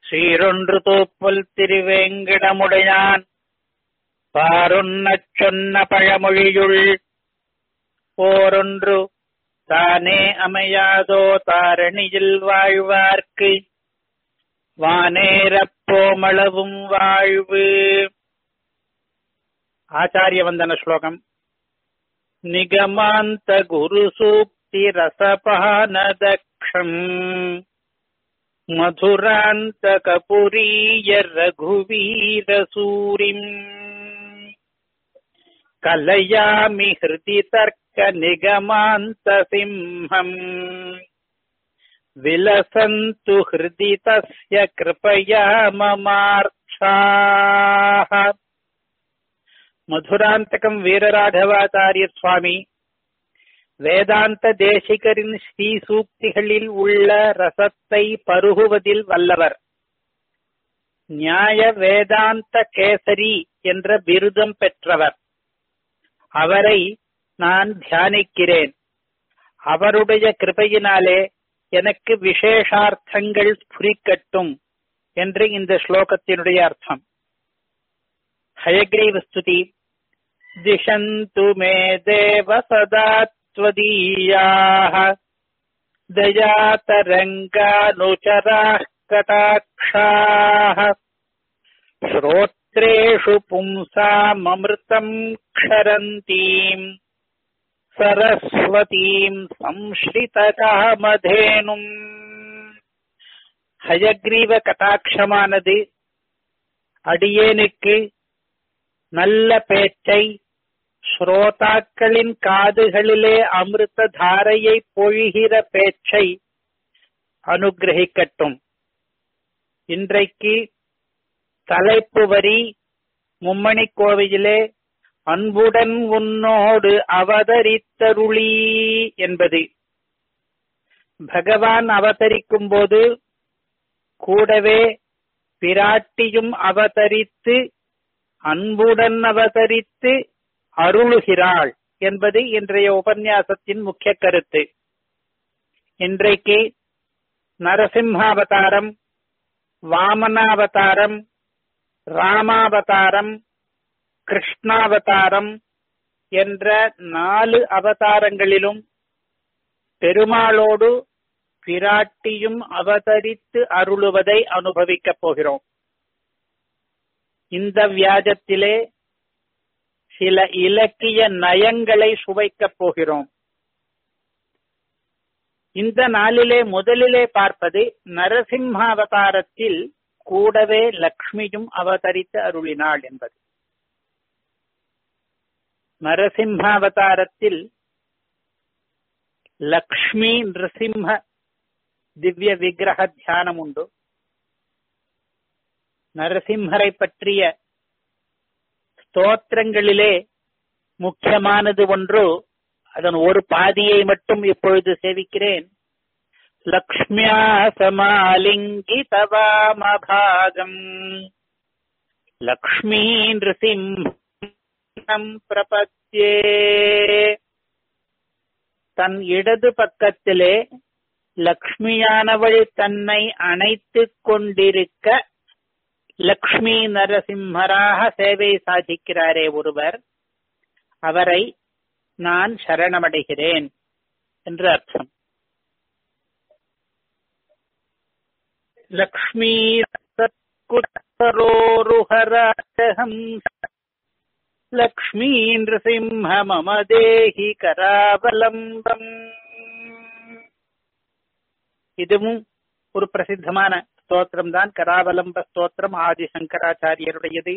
சீரொன்று தூப்புல் திருவேங்கிடமுடையான் பாருண்ணச் சொன்ன பழமொழியுள் போரொன்று தானே அமையாதோ தாரணியில் வாழ்வார்க்கு வானேரப்போமளவும் வாழ்வு ஆச்சாரிய வந்தன ஸ்லோகம் நிகமாந்த குரு சூக்தி ரசபானதக்ஷம் மதுராந்த கபுரீய ரகுவீர சூரிம் கலயாமி ஹிருதி தர்க்க நிகமாந்த சிம்ஹம் விலசந்து ஹிருதி தஸ்ய கிருபயா மமார்த்தாः மதுராந்தகம் வீரராகவாச்சாரியர் சுவாமி வேதாந்த தேசிகரின் ஸ்ரீ சூக்திகளில் உள்ள ரசத்தை பருகுவதில் வல்லவர் நியாய வேதாந்த கேசரி என்ற பிருதம் பெற்றவர் அவரை நான் தியானிக்கிறேன் அவருடைய கிருபையினாலே எனக்கு விசேஷார்த்தங்கள் புரிக்கட்டும் என்று இந்த ஸ்லோகத்தினுடைய அர்த்தம் ஹயக்ரீவ ஸ்துதி திஷந்து மே தேவ சதா त्वदीयाः दयातरङ्गानुचराः कटाक्षाः श्रोत्रेषु पुंसाममृतम् क्षरन्तीम् सरस्वतीम् संश्रितकामधेनुम् ஹயக்ரீவ கட்டாட்சமானது அடியேனுக்கு நல்ல பேச்சை ஸ்ரோதாக்களின் காதுகளிலே அமிர்த தாரையை பொழிகிற பேச்சை அனுகிரகிக்கட்டும் இன்றைக்கு தலைப்பு வரி மும்மணி கோவிலே அன்புடன் உன்னோடு அவதரித்தருளி என்பது பகவான் அவதரிக்கும் போது கூடவே பிராட்டியும் அவதரித்து அன்புடன் அவதரித்து அருளுகிறாள் என்பது இன்றைய உபன்யாசத்தின் முக்கிய கருத்து இன்றைக்கு நரசிம்ஹாவதாரம் வாமனாவதாரம் ராமாவதாரம் கிருஷ்ணாவதாரம் என்ற நாலு அவதாரங்களிலும் பெருமாளோடு பிராட்டியும் அவதரித்து அருளுவதை அனுபவிக்கப் போகிறோம் இந்த வியாஜத்திலே சில இலக்கிய நயங்களை சுவைக்கப் போகிறோம் இந்த நாளிலே முதலிலே பார்ப்பது நரசிம்மாவதாரத்தில் கூடவே லக்ஷ்மியும் அவதரித்து அருளினாள் என்பது நரசிம்மாவதாரத்தில் லக்ஷ்மி நிருசிம்ம திவ்ய விக்கிரக தியானம் உண்டு நரசிம்மரை பற்றிய ஸ்தோத்திரங்களிலே முக்கியமானது ஒன்று அதன் ஒரு பாதியை மட்டும் இப்பொழுது சேவிக்கிறேன் லக்ஷ்மியா சமாலிங்கி தவாமபாகம் லக்ஷ்மீ நிருசிம்ஹம் பிரபத்யே தன் இடது பக்கத்திலே லக்ஷ்மியானவள் தன்னை அணைத்துக் கொண்டிருக்க லக்ஷ்மி நரசிம்மராக சேவை சாதிக்கிறாரே ஒருவர் அவரை நான் சரணமடைகிறேன் என்று அர்த்தம் லக்ஷ்மீ சத்குரோருஹராஜகம் லக்ஷ்மீ நிருசிம்ம மம தேஹி கராவலம்பம் இதுவும் ஒரு பிரசித்தமான ஸ்தோத்திரம் தான் கராவலம்ப ஸ்தோத்திரம் ஆதி சங்கராச்சாரியருடையது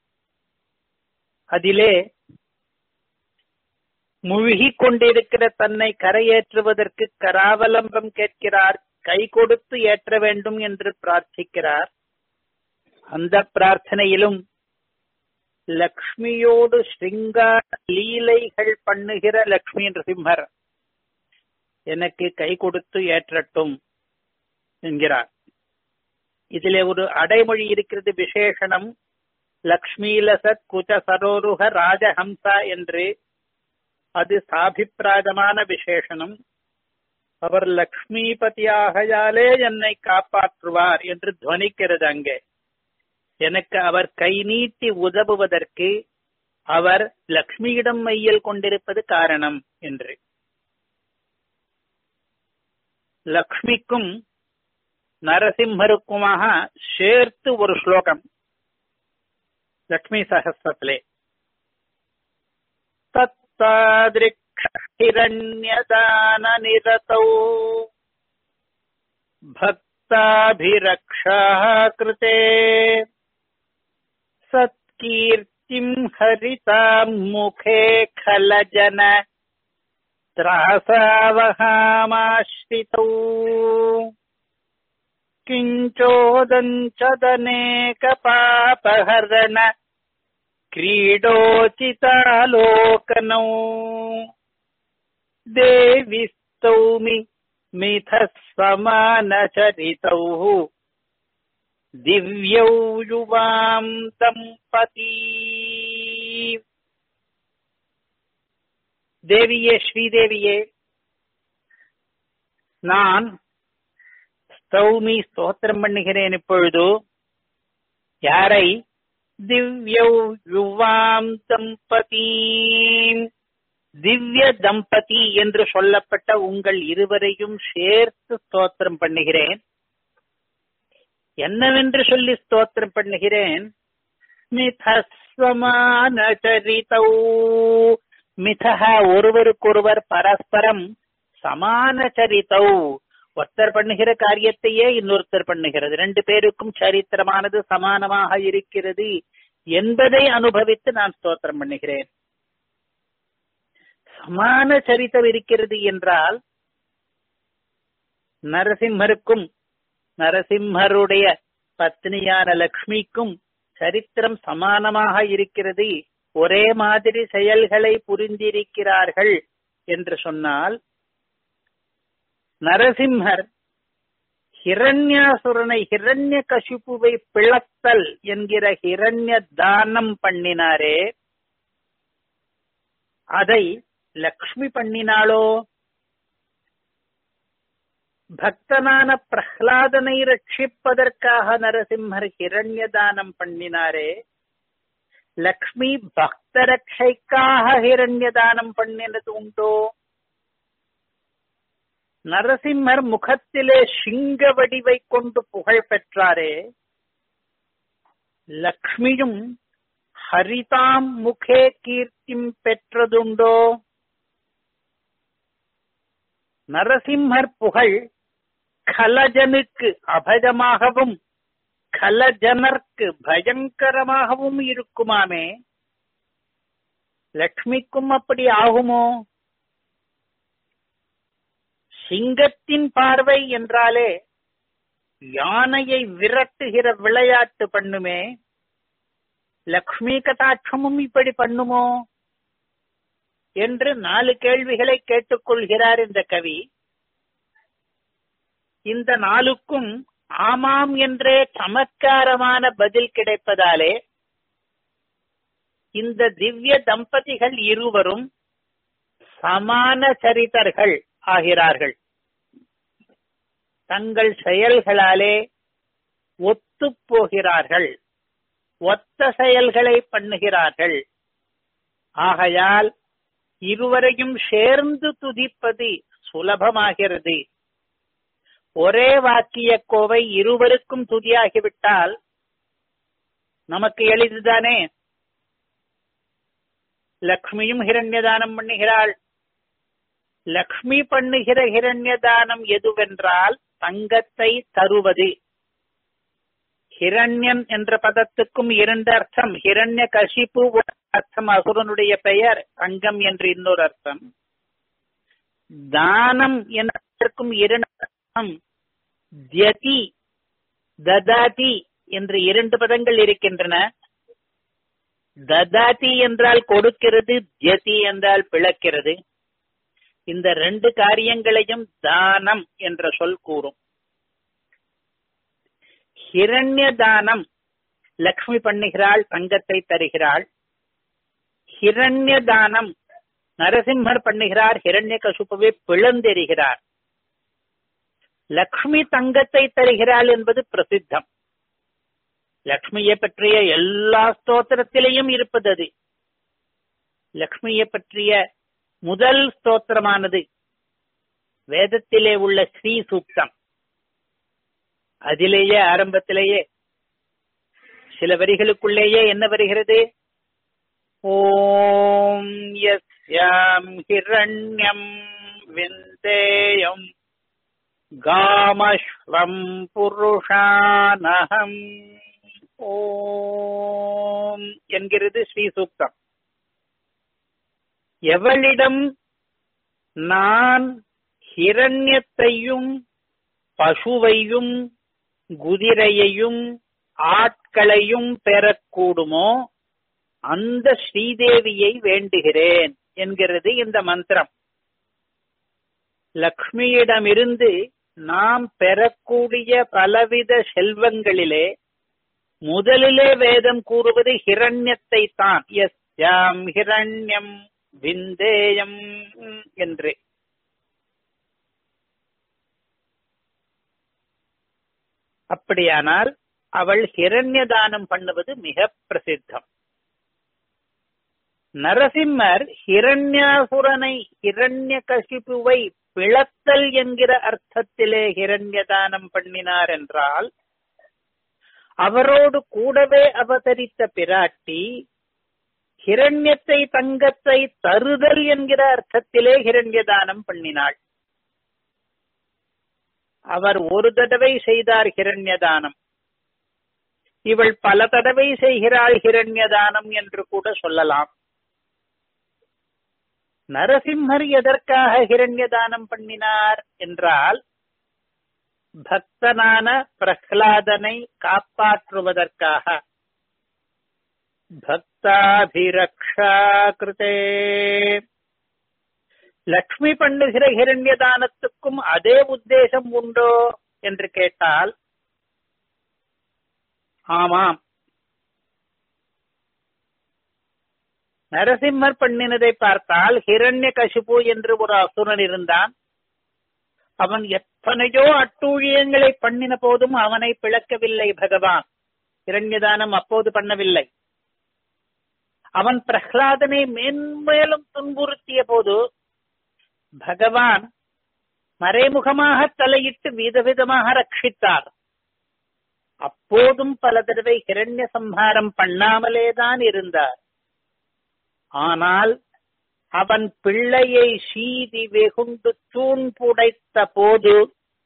அதிலே முழுகிக் கொண்டிருக்கிற தன்னை கரையேற்றுவதற்கு கராவலம்பம் கேட்கிறார் கை கொடுத்து ஏற்ற வேண்டும் என்று பிரார்த்திக்கிறார் அந்த பிரார்த்தனையிலும் லக்ஷ்மியோடு ஸ்ருங்கார லீலைகள் பண்ணுகிற லக்ஷ்மி நரசிம்மர் எனக்கு கை கொடுத்து ஏற்றட்டும் என்கிறார் இதிலே ஒரு அடைமொழி இருக்கிறது விசேஷனம் லக்ஷ்மீலசத் குச்ச சரோருக ராஜஹம்சா என்று அது சாபிப்பிராதமான விசேஷனம் அவர் லக்ஷ்மிபதியாகையாலே என்னை காப்பாற்றுவார் என்று துவனிக்கிறது அங்கே எனக்கு அவர் கை நீட்டி உதவுவதற்கு அவர் லக்ஷ்மியிடம் மையல் கொண்டிருப்பது காரணம் என்று லக்ஷ்மிக்கும் நரசிம்மருக்குமாக சேர்த்து ஒரு ஸ்லோகம் லக்ஷ்மி சகஸ்ரத்திலே தத்தாதிருக்ஷிரண்யதான நிரதௌ भक्ताभिरक्षा कृते सत्कीर्तिम् हरिताम् मुखे खलजन त्रासावहामाश्रितौ किञ्चोदञ्चदनेकपापहरण क्रीडोचितालोकनौ देवि स्तौमि मिथः समानचरितौ दिव्यौ युवाम् दम्पती தேவியே ஸ்ரீதேவியே நான் ஸ்தௌமி ஸ்தோத்திரம் பண்ணுகிறேன் இப்பொழுது யாரை திவ்யௌ யுவாம் தம்பதி திவ்ய தம்பதி என்று சொல்லப்பட்ட உங்கள் இருவரையும் சேர்த்து ஸ்தோத்திரம் பண்ணுகிறேன் என்னவென்று சொல்லி ஸ்தோத்திரம் பண்ணுகிறேன் மிதஸ்வமான சரிதௌ மிதக ஒருவருக்கொருவர் பரஸ்பரம் சமான சரித்தௌ ஒருத்தர் பண்ணுகிற காரியத்தையே இன்னொருத்தர் பண்ணுகிறது ரெண்டு பேருக்கும் சரித்திரமானது சமானமாக இருக்கிறது என்பதை அனுபவித்து நான் ஸ்தோத்திரம் பண்ணுகிறேன் சமான சரித்தம் இருக்கிறது என்றால் நரசிம்மருக்கும் நரசிம்மருடைய பத்னியான லக்ஷ்மிக்கும் சரித்திரம் சமானமாக இருக்கிறது ஒரே மாதிரி செயல்களை புரிந்திருக்கிறார்கள் என்று சொன்னால் நரசிம்மர் ஹிரண்யாசுரனை ஹிரண்ய கசிப்புவை பிளத்தல் என்கிற ஹிரண்ய தானம் பண்ணினாரே அதை லக்ஷ்மி பண்ணினாளோ பக்தனான பிரஹ்லாதனை ரட்சிப்பதற்காக நரசிம்மர் ஹிரண்ய தானம் பண்ணினாரே லக்ஷ்மி பக்த ரட்சைக்காக ஹிரண்ய தானம் பண்ணினது உண்டோ நரசிம்மர் முகத்திலே சிங்க வடிவை கொண்டு புகழ் பெற்றாரே லக்ஷ்மியும் ஹரிதாம் முகே கீர்த்திம் பெற்றதுண்டோ நரசிம்மர் புகழ் கலஜனுக்கு அபஜமாகவும் கலஜனர்க்கு பயங்கரமாகவும் இருக்குமாமே லக்ஷ்மிக்கும் அப்படி ஆகுமோ சிங்கத்தின் பார்வை என்றாலே யானையை விரட்டுகிற விளையாட்டு பண்ணுமே லக்ஷ்மி கட்டாட்சமும் இப்படி பண்ணுமோ என்று நாலு கேள்விகளை கேட்டுக்கொள்கிறார் இந்த கவி இந்த நாளுக்கும் ஆமாம் என்றே சமத்காரமான பதில் கிடைப்பதாலே இந்த திவ்ய தம்பதிகள் இருவரும் சமான சரிதர்கள் ஆகிறார்கள் தங்கள் செயல்களாலே ஒத்துப் போகிறார்கள் ஒத்த செயல்களை பண்ணுகிறார்கள் ஆகையால் இருவரையும் சேர்ந்து துதிப்பது சுலபமாகிறது ஒரே வாக்கிய கோவை இருவருக்கும் துதியாகிவிட்டால் நமக்கு எளிதுதானே லக்ஷ்மியும் ஹிரண்யதானம் பண்ணுகிறாள் லக்ஷ்மி பண்ணுகிற ஹிரண்யதானம் எதுவென்றால் தங்கத்தை தருவது ஹிரண்யன் என்ற பதத்துக்கும் இரண்டு அர்த்தம் ஹிரண்ய கசிப்பு அர்த்தம் அசுரனுடைய பெயர் தங்கம் என்று இன்னொரு அர்த்தம் தானம் என்பதற்கும் இரண்டு அர்த்தம் தியதி ததாதி என்று இரண்டு பதங்கள் இருக்கின்றன ததாதி என்றால் கொடுக்கிறது தியதி என்றால் பிளக்கிறது இந்த ரெண்டு காரியங்களையும் தானம் என்ற சொல் கூறும் ஹிரண்ய தானம் லக்ஷ்மி பண்ணுகிறாள் தங்கத்தை தருகிறாள் ஹிரண்ய தானம் நரசிம்மர் பண்ணுகிறார் ஹிரண்ய கசுப்புவை பிளந்தெறிகிறார் லக்ஷ்மி தங்கத்தை தருகிறாள் என்பது பிரசித்தம் லக்ஷ்மியை பற்றிய எல்லா ஸ்தோத்திரத்திலையும் இருப்பது அது லக்ஷ்மியை பற்றிய முதல் ஸ்தோத்திரமானது வேதத்திலே உள்ள ஸ்ரீ சூக்தம் அதிலேயே ஆரம்பத்திலேயே சில வரிகளுக்குள்ளேயே என்ன வருகிறது ஓம் யஸ்யாம் ஹிரண்யம் விந்தேயம் காமஸ்வம் புருஷானகம் ஓம் என்கிறது ஸ்ரீ சூக்தம் எவளிடம் நான் ஹிரண்யத்தையும் பசுவையும் குதிரையையும் ஆட்களையும் பெறக்கூடுமோ அந்த ஸ்ரீதேவியை வேண்டுகிறேன் என்கிறது இந்த மந்திரம் லக்ஷ்மியிடமிருந்து நாம் பெறக்கூடிய பலவித செல்வங்களிலே முதலிலே வேதம் கூறுவது ஹிரண்யத்தை தான் எஸ் யாம் ஹிரண்யம் விந்தேயம் என்று அப்படியானால் அவள் ஹிரண்ய தானம் பண்ணுவது மிக பிரசித்தம் நரசிம்மர் ஹிரண்யாசுரனை ஹிரண்ய கசிப்புவை பிளத்தல் என்கிற அர்த்தத்திலே ஹிரண்ய தானம் பண்ணினார் என்றால் அவரோடு கூடவே அவதரித்த பிராட்டி ஹிரண்யத்தை தங்கத்தை தருதல் என்கிற அர்த்தத்திலே ஹிரண்ய தானம் பண்ணினாள் அவர் ஒரு தடவை செய்தார் ஹிரண்ய தானம் இவள் பல தடவை செய்கிறாள் ஹிரண்ய தானம் என்று கூட சொல்லலாம் நரசிம்மர் எதற்காக ஹிரண்ய தானம் பண்ணினார் என்றால் பக்தனான பிரஹ்லாதனை காப்பாற்றுவதற்காக பக்தாபிரக்ஷா கிருதே லக்ஷ்மி பண்ணுகிற ஹிரண்ய தானத்துக்கும் அதே உத்தேசம் உண்டோ என்று கேட்டால் ஆமாம் நரசிம்மர் பண்ணினதை பார்த்தால் ஹிரண்ய கசிபு என்று ஒரு அசுரன் இருந்தான் அவன் எத்தனையோ அட்டூழியங்களை பண்ணின போதும் அவனை பிளக்கவில்லை பகவான் ஹிரண்யதானம் அப்போது பண்ணவில்லை அவன் பிரஹ்லாதனை மேன்மேலும் துன்புறுத்திய போது பகவான் மறைமுகமாக தலையிட்டு விதவிதமாக ரட்சித்தார் அப்போதும் பல தடவை ஹிரண்ய சம்ஹாரம் பண்ணாமலேதான் இருந்தார் ஆனால் அவன் பிள்ளையை சீதி வெகுண்டு தூண் புடைத்த போது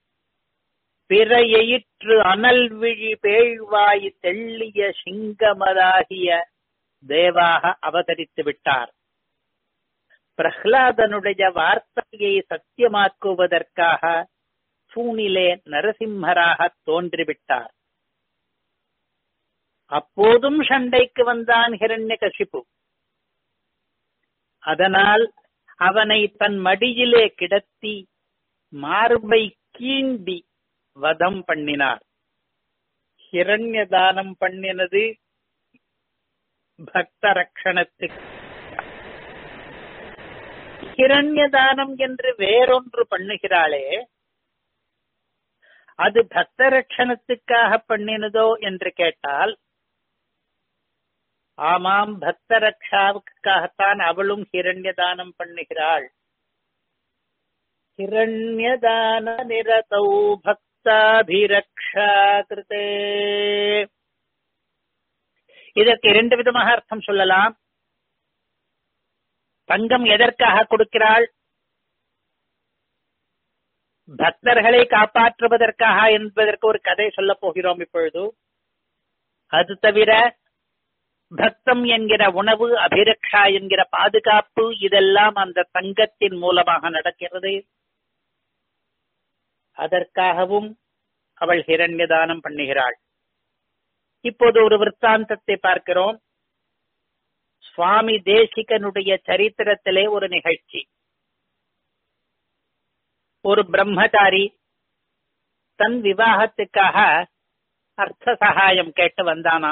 பிறையிற்று அனல் விழி பேழ்வாய் தெள்ளிய சிங்கமதாகிய தேவாக அவதரித்து விட்டார் பிரஹ்லாதனுடைய வார்த்தையை சத்தியமாக்குவதற்காக தூணிலே நரசிம்மராக தோன்றிவிட்டார் அப்போதும் சண்டைக்கு வந்தான் ஹிரண்ய கசிப்பு அதனால் அவனை தன் மடியிலே கிடத்தி மார்பை கீண்டி வதம் பண்ணினார் ஹிரண்ய தானம் பண்ணினது பக்த ரக்ஷணத்துக்கு ஹிரண்ய தானம் என்று வேறொன்று பண்ணுகிறாளே அது பக்த ரட்சணத்துக்காக பண்ணினதோ என்று கேட்டால் ஆமாம் பக்த ரக்ஷாவுக்காகத்தான் அவளும் ஹிரண்ய தானம் பண்ணுகிறாள் ஹிரண்யதான நிரதௌ பக்தாபிரக்ஷா கிருதே இதற்கு இரண்டு விதமாக அர்த்தம் சொல்லலாம் தங்கம் எதற்காக கொடுக்கிறாள் பக்தர்களை காப்பாற்றுவதற்காக என்பதற்கு ஒரு கதை சொல்ல போகிறோம் இப்பொழுது அது தவிர பக்தம் என்கிற உணவு அபிரக்ஷா என்கிற பாதுகாப்பு இதெல்லாம் அந்த தங்கத்தின் மூலமாக நடக்கிறது அதற்காகவும் அவள் ஹிரண்ய தானம் பண்ணுகிறாள் இப்போது ஒரு விற்த்தாந்தத்தை பார்க்கிறோம் சுவாமி தேசிகனுடைய சரித்திரத்திலே ஒரு நிகழ்ச்சி ஒரு பிரம்மச்சாரி தன் விவாகத்துக்காக அர்த்த சகாயம் கேட்டு வந்தானா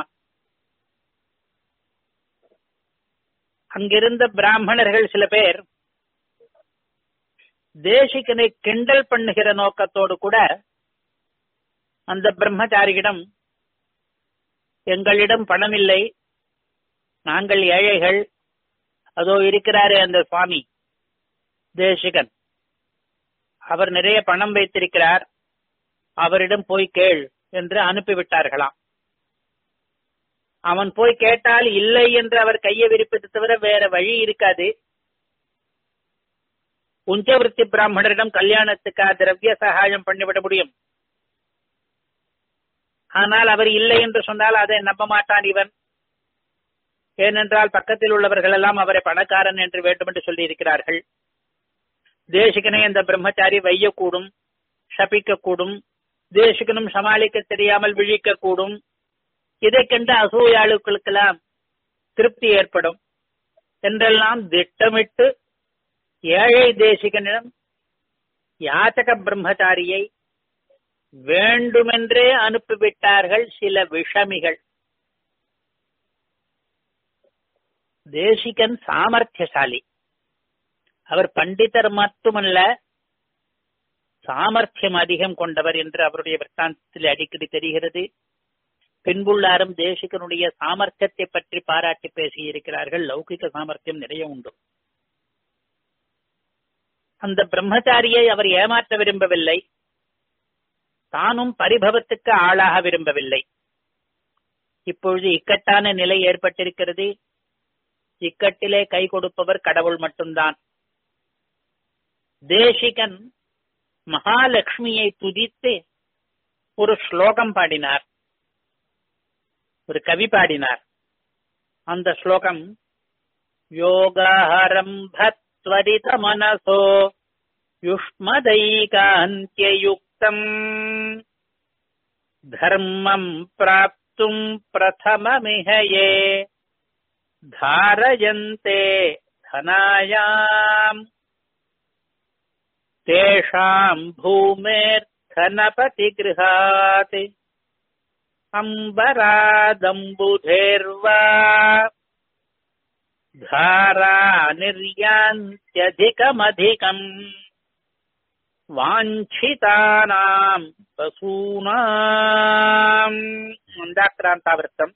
அங்கிருந்த பிராமணர்கள் சில பேர் தேசிகனை கிண்டல் பண்ணுகிற நோக்கத்தோடு கூட அந்த பிரம்மச்சாரியிடம் எங்களிடம் பணம் இல்லை நாங்கள் ஏழைகள் அதோ இருக்கிறாரே அந்த சுவாமி தேசிகன் அவர் நிறைய பணம் வைத்திருக்கிறார் அவரிடம் போய் கேள் என்று அனுப்பிவிட்டார்களாம் அவன் போய் கேட்டால் இல்லை என்று அவர் கையை விரிப்பதை தவிர வேற வழி இருக்காது உஞ்சவருத்தி பிராமணரிடம் கல்யாணத்துக்கா திரவிய சகாயம் பண்ணிவிட முடியும் ஆனால் அவர் இல்லை என்று சொன்னால் அதை நம்ப மாட்டான் இவன் ஏனென்றால் பக்கத்தில் உள்ளவர்கள் எல்லாம் அவரை பணக்காரன் என்று வேண்டும் என்று சொல்லி இருக்கிறார்கள் தேசிகனை அந்த பிரம்மச்சாரி வையக்கூடும் சபிக்கக்கூடும் தேசிகனும் சமாளிக்க தெரியாமல் விழிக்கக்கூடும் இதை கண்ட அசூயாளுக்களுக்கெல்லாம் திருப்தி ஏற்படும் என்றெல்லாம் திட்டமிட்டு ஏழை தேசிகனிடம் யாச்சக பிரம்மச்சாரியை வேண்டுமென்றே அனுப்பிவிட்டார்கள் சில விஷமிகள் தேசிகன் சாமர்த்தியசாலி அவர் பண்டிதர் மட்டுமல்ல சாமர்த்தியம் அதிகம் கொண்டவர் என்று அவருடைய விற்த்தாந்தத்தில் அடிக்கடி தெரிகிறது பின்புள்ளாரும் தேசிகனுடைய சாமர்த்தியத்தை பற்றி பாராட்டி பேசியிருக்கிறார்கள் லௌகிக சாமர்த்தியம் நிறைய உண்டு அந்த பிரம்மச்சாரியை அவர் ஏமாற்ற விரும்பவில்லை தானும் பரிபவத்துக்கு ஆளாக விரும்பவில்லை இப்பொழுது இக்கட்டான நிலை ஏற்பட்டிருக்கிறது இக்கட்டிலே கை கொடுப்பவர் கடவுள் மட்டும்தான் தேசிகன் மகாலட்சுமியை துதித்து ஒரு ஸ்லோகம் பாடினார் ஒரு கவி பாடினார் அந்த ஸ்லோகம் யோகாரம்பத்வரித மனசோ யுஷ்மதைகாந்தியுக்தம் தர்மம் பிராப்தும் பிரதமமிஹயே धारयन्ते धनायाम् तेषाम् भूमेर्धनपतिगृहात् अम्बरादम्बुधेर्वा धारा निर्यान्त्यधिकमधिकम् वाञ्छितानाम् पशूनाम् மந்தாக்கிராந்தாவிரத்தம்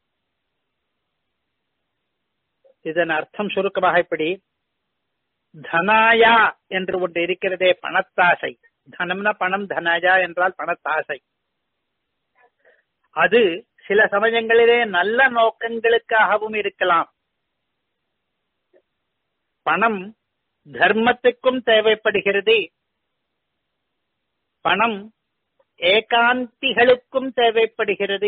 இதன் அர்த்தம் சுருக்கமாக இப்படி தனாயா என்று ஒன்று இருக்கிறதே பணத்தாசை தனம்னா பணம் தனாயா என்றால் பணத்தாசை அது சில சமயங்களிலே நல்ல நோக்கங்களுக்காகவும் இருக்கலாம் பணம் தர்மத்துக்கும் தேவைப்படுகிறது பணம் ஏகாந்திகளுக்கும் தேவைப்படுகிறது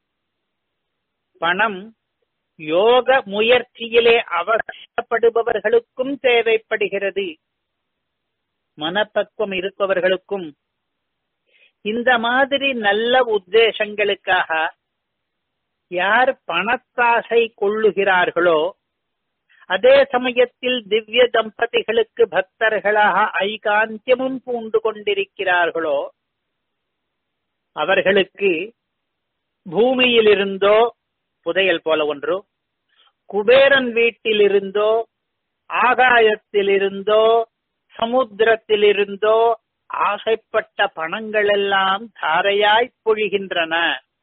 பணம் யோக முயற்சியிலே அவசரப்படுபவர்களுக்கும் தேவைப்படுகிறது மனப்பக்குவம் இருப்பவர்களுக்கும் இந்த மாதிரி நல்ல உத்தேசங்களுக்காக யார் பணத்தாசை கொள்ளுகிறார்களோ அதே சமயத்தில் திவ்ய தம்பதிகளுக்கு பக்தர்களாக ஐகாந்தியமும் பூண்டு கொண்டிருக்கிறார்களோ அவர்களுக்கு பூமியிலிருந்தோ புதையல் போல ஒன்று குபேரன் வீட்டிலிருந்தோ ஆகாயத்திலிருந்தோ சமுத்திரத்திலிருந்தோ ஆசைப்பட்ட பணங்கள் எல்லாம் தாரையாய் பொழிகின்றன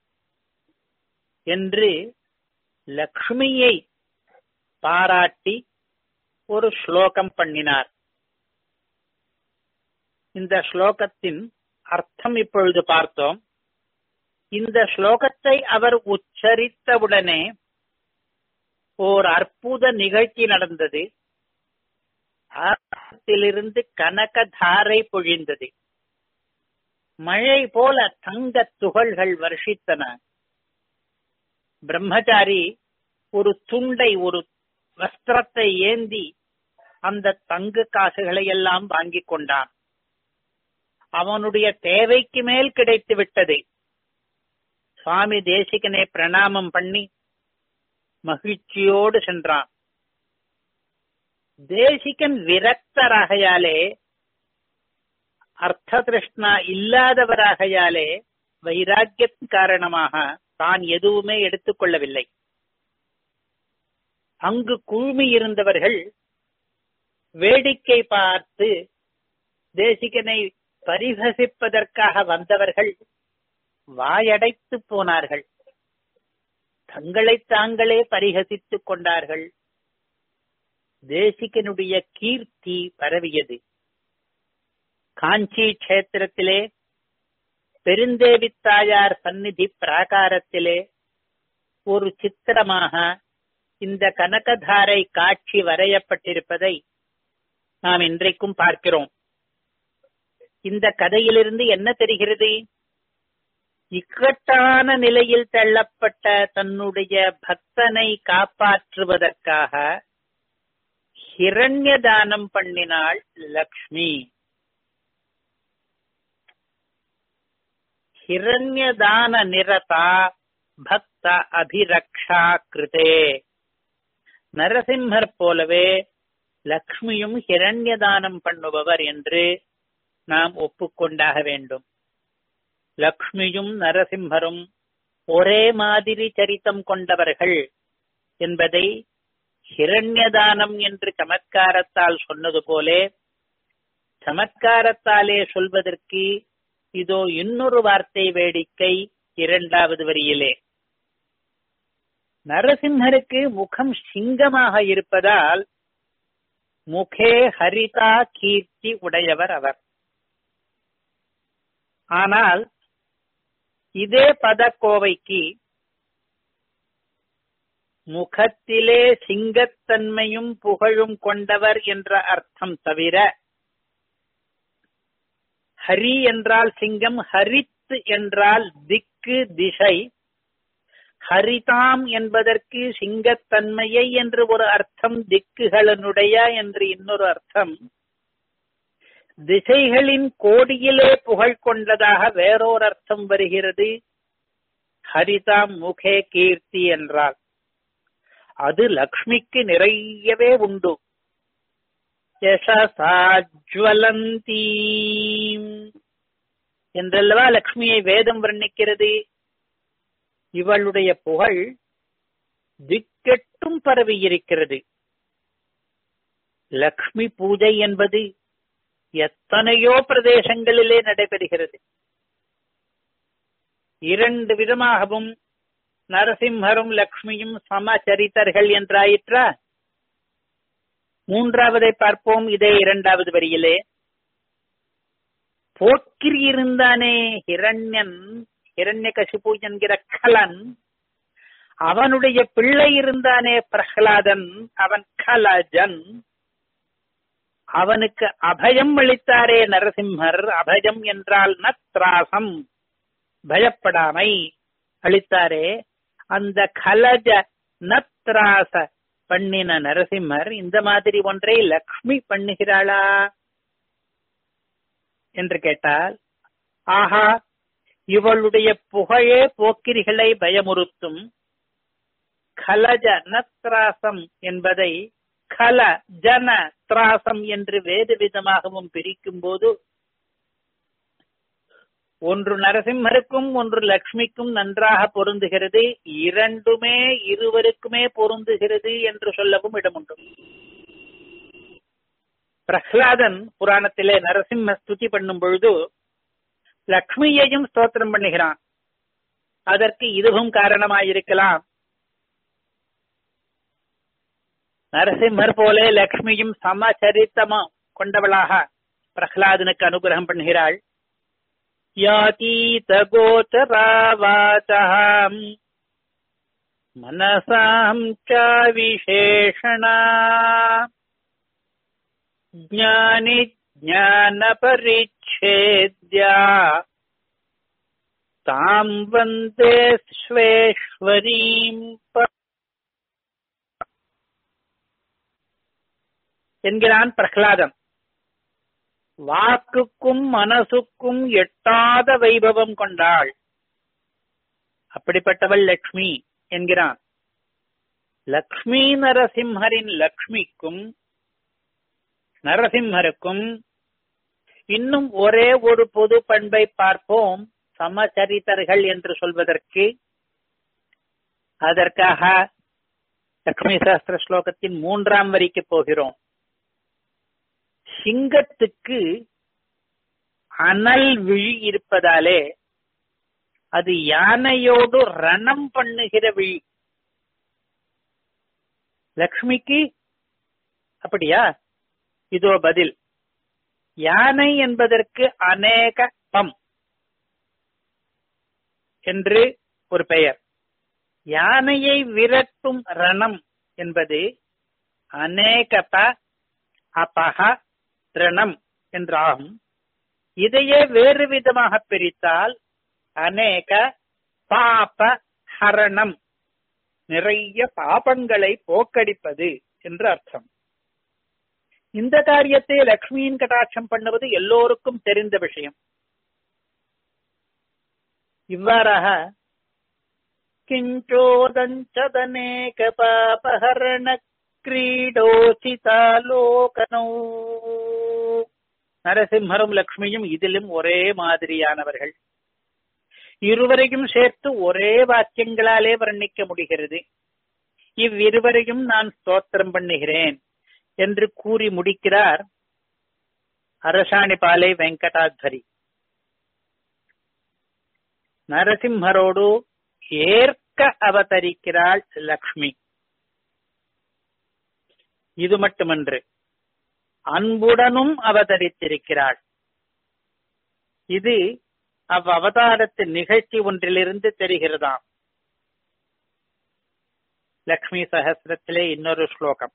என்று லக்ஷ்மியை பாராட்டி ஒரு ஸ்லோகம் பண்ணினார் இந்த ஸ்லோகத்தின் அர்த்தம் இப்பொழுது பார்த்தோம் இந்த ஸ்லோகத்தை அவர் உச்சரித்தவுடனே ஓர் அற்புத நிகழ்ச்சி நடந்தது ஆத்திலிருந்து கனக தாரை பொழிந்தது மழை போல தங்க துகள்கள் வருஷித்தன பிரம்மச்சாரி ஒரு துண்டை ஒரு வஸ்திரத்தை ஏந்தி அந்த தங்க காசுகளை எல்லாம் வாங்கிக் கொண்டான் அவனுடைய தேவைக்கு மேல் கிடைத்து விட்டது சுவாமி தேசிகனை பிரணாமம் பண்ணி மகிழ்ச்சியோடு சென்றான் தேசிகன் விரக்தராகையாலே அர்த்த திருஷ்ணா இல்லாதவராகையாலே வைராக்கியத்தின் காரணமாக தான் எதுவுமே எடுத்துக்கொள்ளவில்லை அங்கு குழுமி இருந்தவர்கள் வேடிக்கை பார்த்து தேசிகனை பரிகசிப்பதற்காக வந்தவர்கள் வாயடைத்து போனார்கள் தங்களை தாங்களே பரிகசித்துக் கொண்டார்கள் தேசிகனுடைய கீர்த்தி பரவியது காஞ்சி கஷேத்திரத்திலே பெருந்தேவி தாயார் சந்நிதி பிராகாரத்திலே ஒரு சித்திரமாக இந்த கனகதாரை காட்சி வரையப்பட்டிருப்பதை நாம் இன்றைக்கும் பார்க்கிறோம் இந்த கதையிலிருந்து என்ன தெரிகிறது இக்கட்டான நிலையில் தள்ளப்பட்ட தன்னுடைய பக்தனை காப்பாற்றுவதற்காக ஹிரண்ய தானம் பண்ணினாள் லக்ஷ்மி ஹிரண்யதான நிரதா பக்த அபிரக்ஷா கிருதே நரசிம்மர் போலவே லக்ஷ்மியும் ஹிரண்யதானம் பண்ணுபவர் என்று நாம் ஒப்புக்கொண்டாக வேண்டும் லக்ஷ்மியும் நரசிம்மரும் ஒரே மாதிரி சரித்தம் கொண்டவர்கள் என்பதை ஹிரண்யதானம் என்று சமத்காரத்தால் சொன்னது போலே சமத்காரத்தாலே சொல்வதற்கு இதோ இன்னொரு வார்த்தை வேடிக்கை இரண்டாவது வரியிலே நரசிம்மருக்கு முகம் சிங்கமாக இருப்பதால் முகே ஹரிதா கீர்த்தி உடையவர் அவர் ஆனால் இதே பதக்கோவைக்கு முகத்திலே சிங்கத்தன்மையும் புகழும் கொண்டவர் என்ற அர்த்தம் தவிர ஹரி என்றால் சிங்கம் ஹரித் என்றால் திக்கு திசை ஹரிதாம் என்பதற்கு சிங்கத்தன்மையை என்று ஒரு அர்த்தம் திக்குகளினுடைய என்று இன்னொரு அர்த்தம் திசைகளின் கோடியிலே புகழ் கொண்டதாக வேறொரு அர்த்தம் வருகிறது ஹரிதாம் முகே கீர்த்தி என்றால் அது லக்ஷ்மிக்கு நிறையவே உண்டு யசசாஜ்வலந்தீ என்றல்லவா லக்ஷ்மியை வேதம் வர்ணிக்கிறது இவளுடைய புகழ் திக்கெட்டும் பரவி இருக்கிறது லக்ஷ்மி பூஜை என்பது எத்தனையோ பிரதேசங்களிலே நடைபெறுகிறது இரண்டு விதமாகவும் நரசிம்மரும் லக்ஷ்மியும் சமச்சரித்தர்கள் என்றாயிற்றா மூன்றாவதை பார்ப்போம் இதே இரண்டாவது வரியிலே போக்கிரி இருந்தானே ஹிரண்யன் ஹிரண்ய கசிபு என்கிற கலன் அவனுடைய பிள்ளை இருந்தானே பிரஹ்லாதன் அவன் கலஜன் அவனுக்கு அபயம் அளித்தாரே நரசிம்மர் அபயம் என்றால் நத்ராசம் பயப்படாமை அளித்தாரே அந்த கலஜ நத்ராச பண்ணின நரசிம்மர் இந்த மாதிரி ஒன்றை லக்ஷ்மி பண்ணுகிறாளா என்று கேட்டால் ஆஹா இவளுடைய புகழே போக்கிரிகளை பயமுறுத்தும் கலஜ நத்ராசம் என்பதை கல ஜன திராசம் என்று வேறு விதமாகவும் பிரிக்கும் போது ஒன்று நரசிம்மருக்கும் ஒன்று லக்ஷ்மிக்கும் நன்றாக பொருந்துகிறது இரண்டுமே இருவருக்குமே பொருந்துகிறது என்று சொல்லவும் இடமுண்டு பிரஹ்லாதன் புராணத்திலே நரசிம்ம ஸ்துதி பண்ணும் பொழுது லக்ஷ்மியையும் ஸ்தோத்திரம் பண்ணுகிறான் அதற்கு இதுவும் காரணமாயிருக்கலாம் நரசிம்மர் போலே லக்ஷ்மியும் சமச்சரித்தமா கொண்டவளாக பிரஹ்லாதனுக்கு அனுகிரகம் பண்ணுகிறாள் யாதீத கோச்சராவாச்சாம் மனசாம் ச விசேஷணா ज्ञानि ज्ञानपरिच्छेद्या ताम् वन्दे ஸ்வேஸ்வரீம் என்கிறான் பிரகலாதன் வாக்குக்கும் மனசுக்கும் எட்டாத வைபவம் கொண்டாள் அப்படிப்பட்டவள் லக்ஷ்மி என்கிறான் லக்ஷ்மி நரசிம்ஹரின் லக்ஷ்மிக்கும் நரசிம்மருக்கும் இன்னும் ஒரே ஒரு பொது பண்பை பார்ப்போம் சமச்சரித்தர்கள் என்று சொல்வதற்கு அதற்காக லக்ஷ்மி சாஸ்திர ஸ்லோகத்தின் மூன்றாம் வரிக்கு போகிறோம் சிங்கத்துக்கு அனல் விழி இருப்பதாலே அது யானையோடு ரணம் பண்ணுகிற விழி லக்ஷ்மிக்கு அப்படியா இதோ பதில் யானை என்பதற்கு அநேக பம் என்று ஒரு பெயர் யானையை விரட்டும் ரணம் என்பது அநேகப அபக ரணம் என்றாகும் இதையே வேறு விதமாக பிரித்தால் அநேக பாப ஹரணம் நிறைய பாபங்களை போக்கடிப்பது என்று அர்த்தம் இந்த காரியத்தை லக்ஷ்மியின் கடாட்சம் பண்ணுவது எல்லோருக்கும் தெரிந்த விஷயம் இவ்வாறாக கிஞ்சோதஞ்சதனேக பாபஹரண கிரீடோசிதாலோகனோ நரசிம்மரும் லக்ஷ்மியும் இதிலும் ஒரே மாதிரியானவர்கள் இருவரையும் சேர்த்து ஒரே வாக்கியங்களாலே வர்ணிக்க முடிகிறது இவ்விருவரையும் நான் ஸ்தோத்திரம் பண்ணுகிறேன் என்று கூறி முடிக்கிறார் அரசாணிபாலை வெங்கடாத்வரி நரசிம்மரோடு ஏற்க அவதரிக்கிறாள் லக்ஷ்மி இது மட்டுமன்று அன்புடனும் அவதரித்திருக்கிறாள் இது அவ் அவதாரத்தின் நிகழ்ச்சி ஒன்றிலிருந்து தெரிகிறதாம் லக்ஷ்மி சகசிரத்திலே இன்னொரு ஸ்லோகம்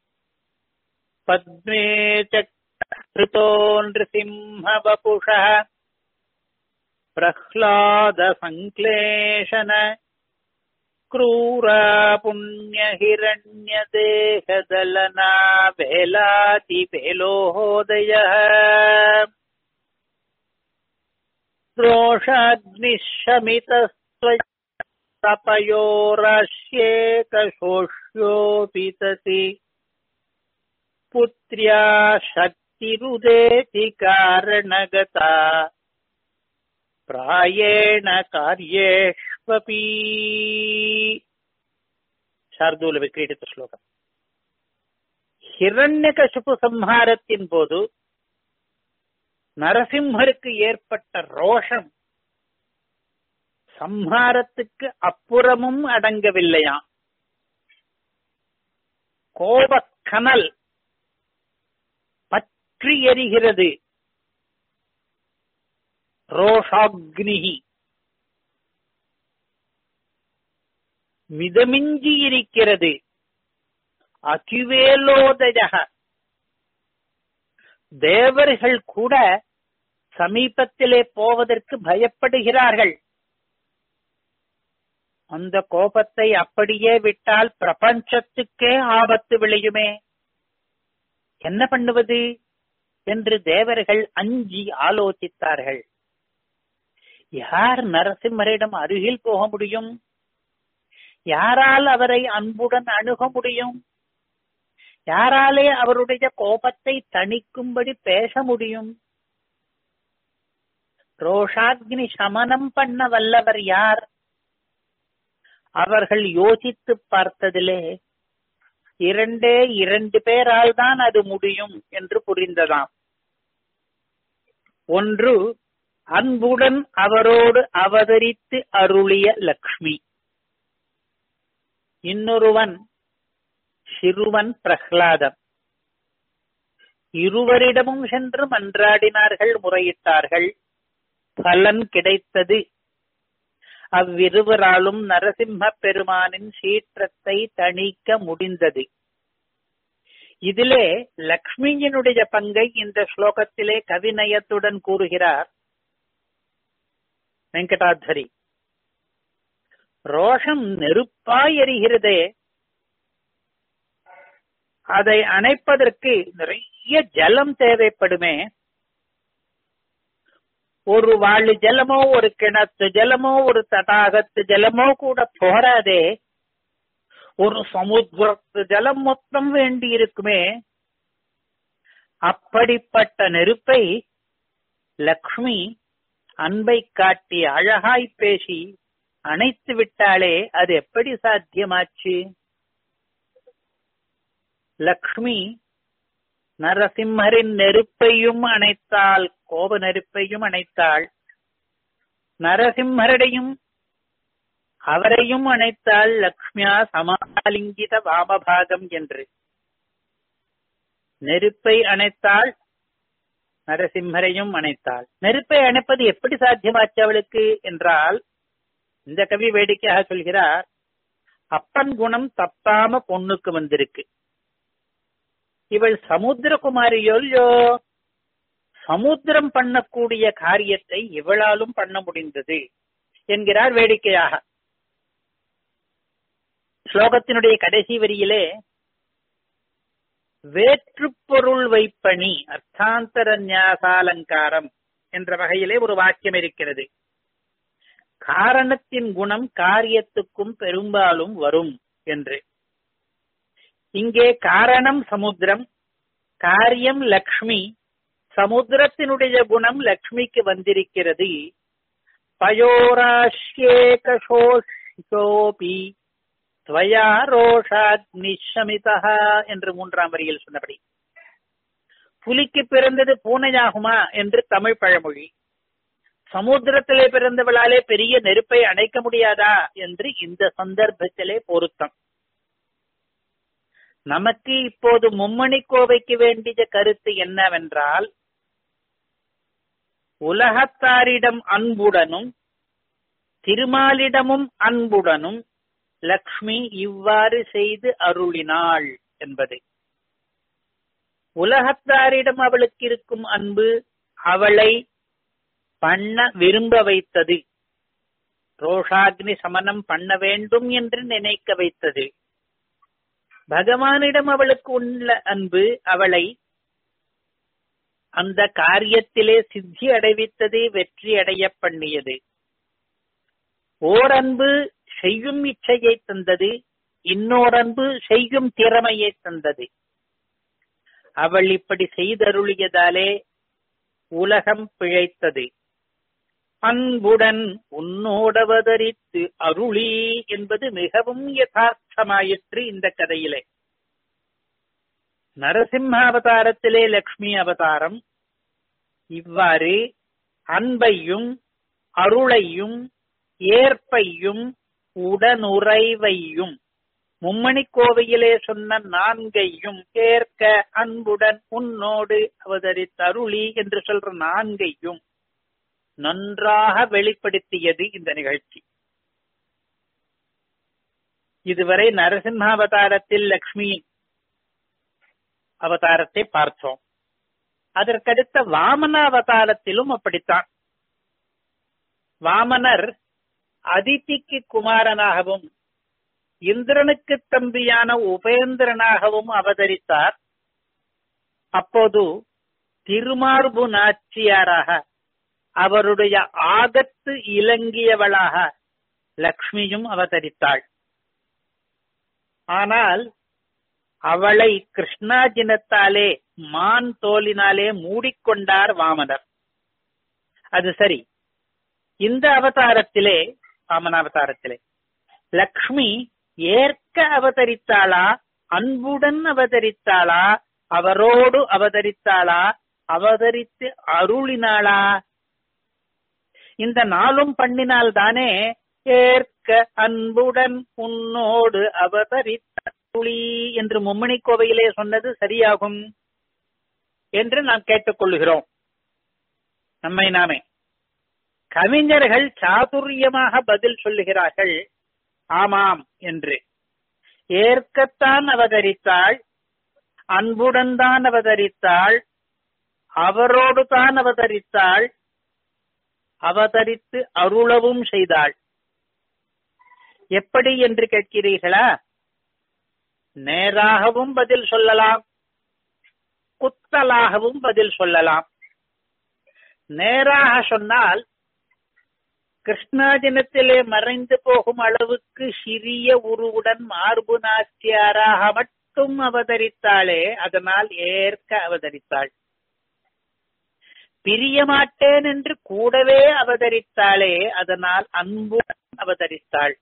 பத்மே சக்ருதோ நிருசிம்ஹ வபுஷः பிரஹ்லாத சங்க்லேஷன क्रूरा पुण्यहिरण्यदेहदलना वेलातिवेलोहोदयः रोषाग्निशमितस्त्वयोराश्येकशोष्योऽपि तति पुत्र्या शक्तिरुदेति कारणगता प्रायेण कार्येष्वपि சார்தூல விக்கிரீடித்த ஸ்லோகம் ஹிரண்யகசிபு சம்ஹாரத்தின் போது நரசிம்மருக்கு ஏற்பட்ட ரோஷம் சம்ஹாரத்துக்கு அப்புறமும் அடங்கவில்லையாம் கோபக்கனல் பற்றி எரிகிறது ரோஷாக்னிகி மிதமிஞ்சி இருக்கிறது அகிவேலோதயக தேவர்கள் கூட சமீபத்திலே போவதற்கு பயப்படுகிறார்கள் அந்த கோபத்தை அப்படியே விட்டால் பிரபஞ்சத்துக்கே ஆபத்து விளையுமே என்ன பண்ணுவது என்று தேவர்கள் அஞ்சி ஆலோசித்தார்கள் யார் நரசிம்மரிடம் அருகில் போக முடியும் யாரால் அவரை அன்புடன் அணுக முடியும் யாராலே அவருடைய கோபத்தை தணிக்கும்படி பேச முடியும் ரோஷாக்னி சமனம் பண்ண வல்லவர் யார் அவர்கள் யோசித்து பார்த்ததிலே இரண்டே இரண்டு பேரால் தான் அது முடியும் என்று புரிந்ததாம் ஒன்று அன்புடன் அவரோடு அவதரித்து அருளிய லக்ஷ்மி இன்னொருவன் சிறுவன் பிரஹ்லாதன் இருவரிடமும் சென்று மன்றாடினார்கள் முறையிட்டார்கள் பலன் கிடைத்தது அவ்விருவராலும் நரசிம்ம பெருமானின் சீற்றத்தை தணிக்க முடிந்தது இதிலே லக்ஷ்மியினுடைய பங்கை இந்த ஸ்லோகத்திலே கவிநயத்துடன் கூறுகிறார் வெங்கடாத்வரி ரோஷம் நெருப்பாய் எரிகிறதே அதை அணைப்பதற்கு நிறைய ஜலம் தேவைப்படுமே ஒரு வாழி ஜலமோ ஒரு கிணத்து ஜலமோ ஒரு தடாகத்து ஜலமோ கூட போராதே ஒரு சமுத்திரத்து ஜலம் மொத்தம் வேண்டி இருக்குமே அப்படிப்பட்ட நெருப்பை லக்ஷ்மி அன்பை காட்டி அழகாய் பேசி அணைத்து விட்டாலே அது எப்படி சாத்தியமாச்சு லக்ஷ்மி நரசிம்மரின் நெருப்பையும் அணைத்தாள் கோப நெருப்பையும் அணைத்தாள் நரசிம்மரடையும் அவரையும் அணைத்தாள் லக்ஷ்மியா சமாலிங்கித வாமபாகம் என்று நெருப்பை அணைத்தாள் நரசிம்மரையும் அணைத்தாள் நெருப்பை அணைப்பது எப்படி சாத்தியமாச்சு அவளுக்கு என்றால் இந்த கவி வேடிக்கையாக சொல்கிறார் அப்பன் குணம் தப்பாம பொண்ணுக்கு வந்திருக்கு இவள் சமுத்திரகுமாரியோ சமுத்திரம் பண்ணக்கூடிய காரியத்தை இவளாலும் பண்ண முடிந்தது என்கிறார் வேடிக்கையாக ஸ்லோகத்தினுடைய கடைசி வரியிலே வேற்றுப்பொருள் வைப்பணி அர்த்தாந்தர நியாசாலங்காரம் என்ற வகையிலே ஒரு வாக்கியம் இருக்கிறது காரணத்தின் குணம் காரியத்துக்கும் பெரும்பாலும் வரும் என்று இங்கே காரணம் சமுத்திரம் காரியம் லக்ஷ்மி சமுத்திரத்தினுடைய குணம் லக்ஷ்மிக்கு வந்திருக்கிறது பயோராஷ்யேகோபி துவயா ரோஷாக்னிஷமிதா என்று மூன்றாம் வரியில் சொன்னபடி புலிக்கு பிறந்தது பூனையாகுமா என்று தமிழ் பழமொழி சமுத்திரத்திலே பிறந்தவளாலே பெரிய நெருப்பை அணைக்க முடியாதா என்று இந்த சந்தர்ப்பத்திலே பொருத்தம் நமக்கு இப்போது மும்மணி கோவைக்கு வேண்டிய கருத்து என்னவென்றால் உலகத்தாரிடம் அன்புடனும் திருமாலிடமும் அன்புடனும் லக்ஷ்மி இவ்வாறு செய்து அருளினாள் என்பது உலகத்தாரிடம் அவளுக்கு இருக்கும் அன்பு அவளை பண்ண விரும்ப வைத்தது ரோஷாக்னி சமனம் பண்ண வேண்டும் என்று நினைக்க வைத்தது பகவானிடம் அவளுக்கு உள்ள அன்பு அவளை அந்த காரியத்திலே சித்தி அடைவித்தது வெற்றி அடைய பண்ணியது ஓரன்பு செய்யும் இச்சையை தந்தது இன்னோரன்பு செய்யும் திறமையை தந்தது அவள் இப்படி செய்தருளியதாலே உலகம் பிழைத்தது அன்புடன் உன்னோடவதரித்து அருளி என்பது மிகவும் யதார்த்தமாயிற்று இந்த கதையிலே நரசிம்ம அவதாரத்திலே லக்ஷ்மி அவதாரம் இவ்வாறு அன்பையும் அருளையும் ஏற்பையும் உடனுறைவையும் மும்மணி கோவையிலே சொன்ன நான்கையும் ஏற்க அன்புடன் உன்னோடு அவதரித்த அருளி என்று சொல்ற நான்கையும் நன்றாக வெளிப்படுத்தியது இந்த நிகழ்ச்சி இதுவரை நரசிம்மாவதாரத்தில் லக்ஷ்மியின் அவதாரத்தை பார்த்தோம் அதற்கடுத்த வாமன அவதாரத்திலும் அப்படித்தான் வாமனர் அதிதிக்கு குமாரனாகவும் இந்திரனுக்கு தம்பியான உபேந்திரனாகவும் அவதரித்தார் அப்போது திருமார்பு நாச்சியாராக அவருடைய ஆகத்து இலங்கியவளாக லக்ஷ்மியும் அவதரித்தாள் ஆனால் அவளை கிருஷ்ணாஜினத்தாலே மான் தோலினாலே மூடிக்கொண்டார் வாமனர் அது சரி இந்த அவதாரத்திலே வாமனாவதாரத்திலே லக்ஷ்மி ஏற்க அவதரித்தாளா அன்புடன் அவதரித்தாளா அவரோடு அவதரித்தாளா அவதரித்து அருளினாளா இந்த நாளும் பண்ணினால் தானே ஏற்க அன்புடன் உன்னோடு அவதரித்தருளி என்று மும்மணி கோவையிலே சொன்னது சரியாகும் என்று நாம் கேட்டுக்கொள்கிறோம் நம்மை நாமே கவிஞர்கள் சாதுரியமாக பதில் சொல்லுகிறார்கள் ஆமாம் என்று ஏற்கத்தான் அவதரித்தாள் அன்புடன் தான் அவதரித்தாள் அவரோடு தான் அவதரித்தாள் அவதரித்து அருளவும் செய்தாள் எப்படி என்று கேட்கிறீர்களா நேராகவும் பதில் சொல்லலாம் குத்தலாகவும் பதில் சொல்லலாம் நேராக சொன்னால் கிருஷ்ணாஜனத்திலே மறைந்து போகும் அளவுக்கு சிறிய உருவுடன் மார்பு நாச்சியாராக மட்டும் அவதரித்தாளே அதனால் ஏற்க அவதரித்தாள் பிரிய மாட்டேன் என்று கூடவே அவதரித்தாளே அதனால் அன்புடன் அவதரித்தாள்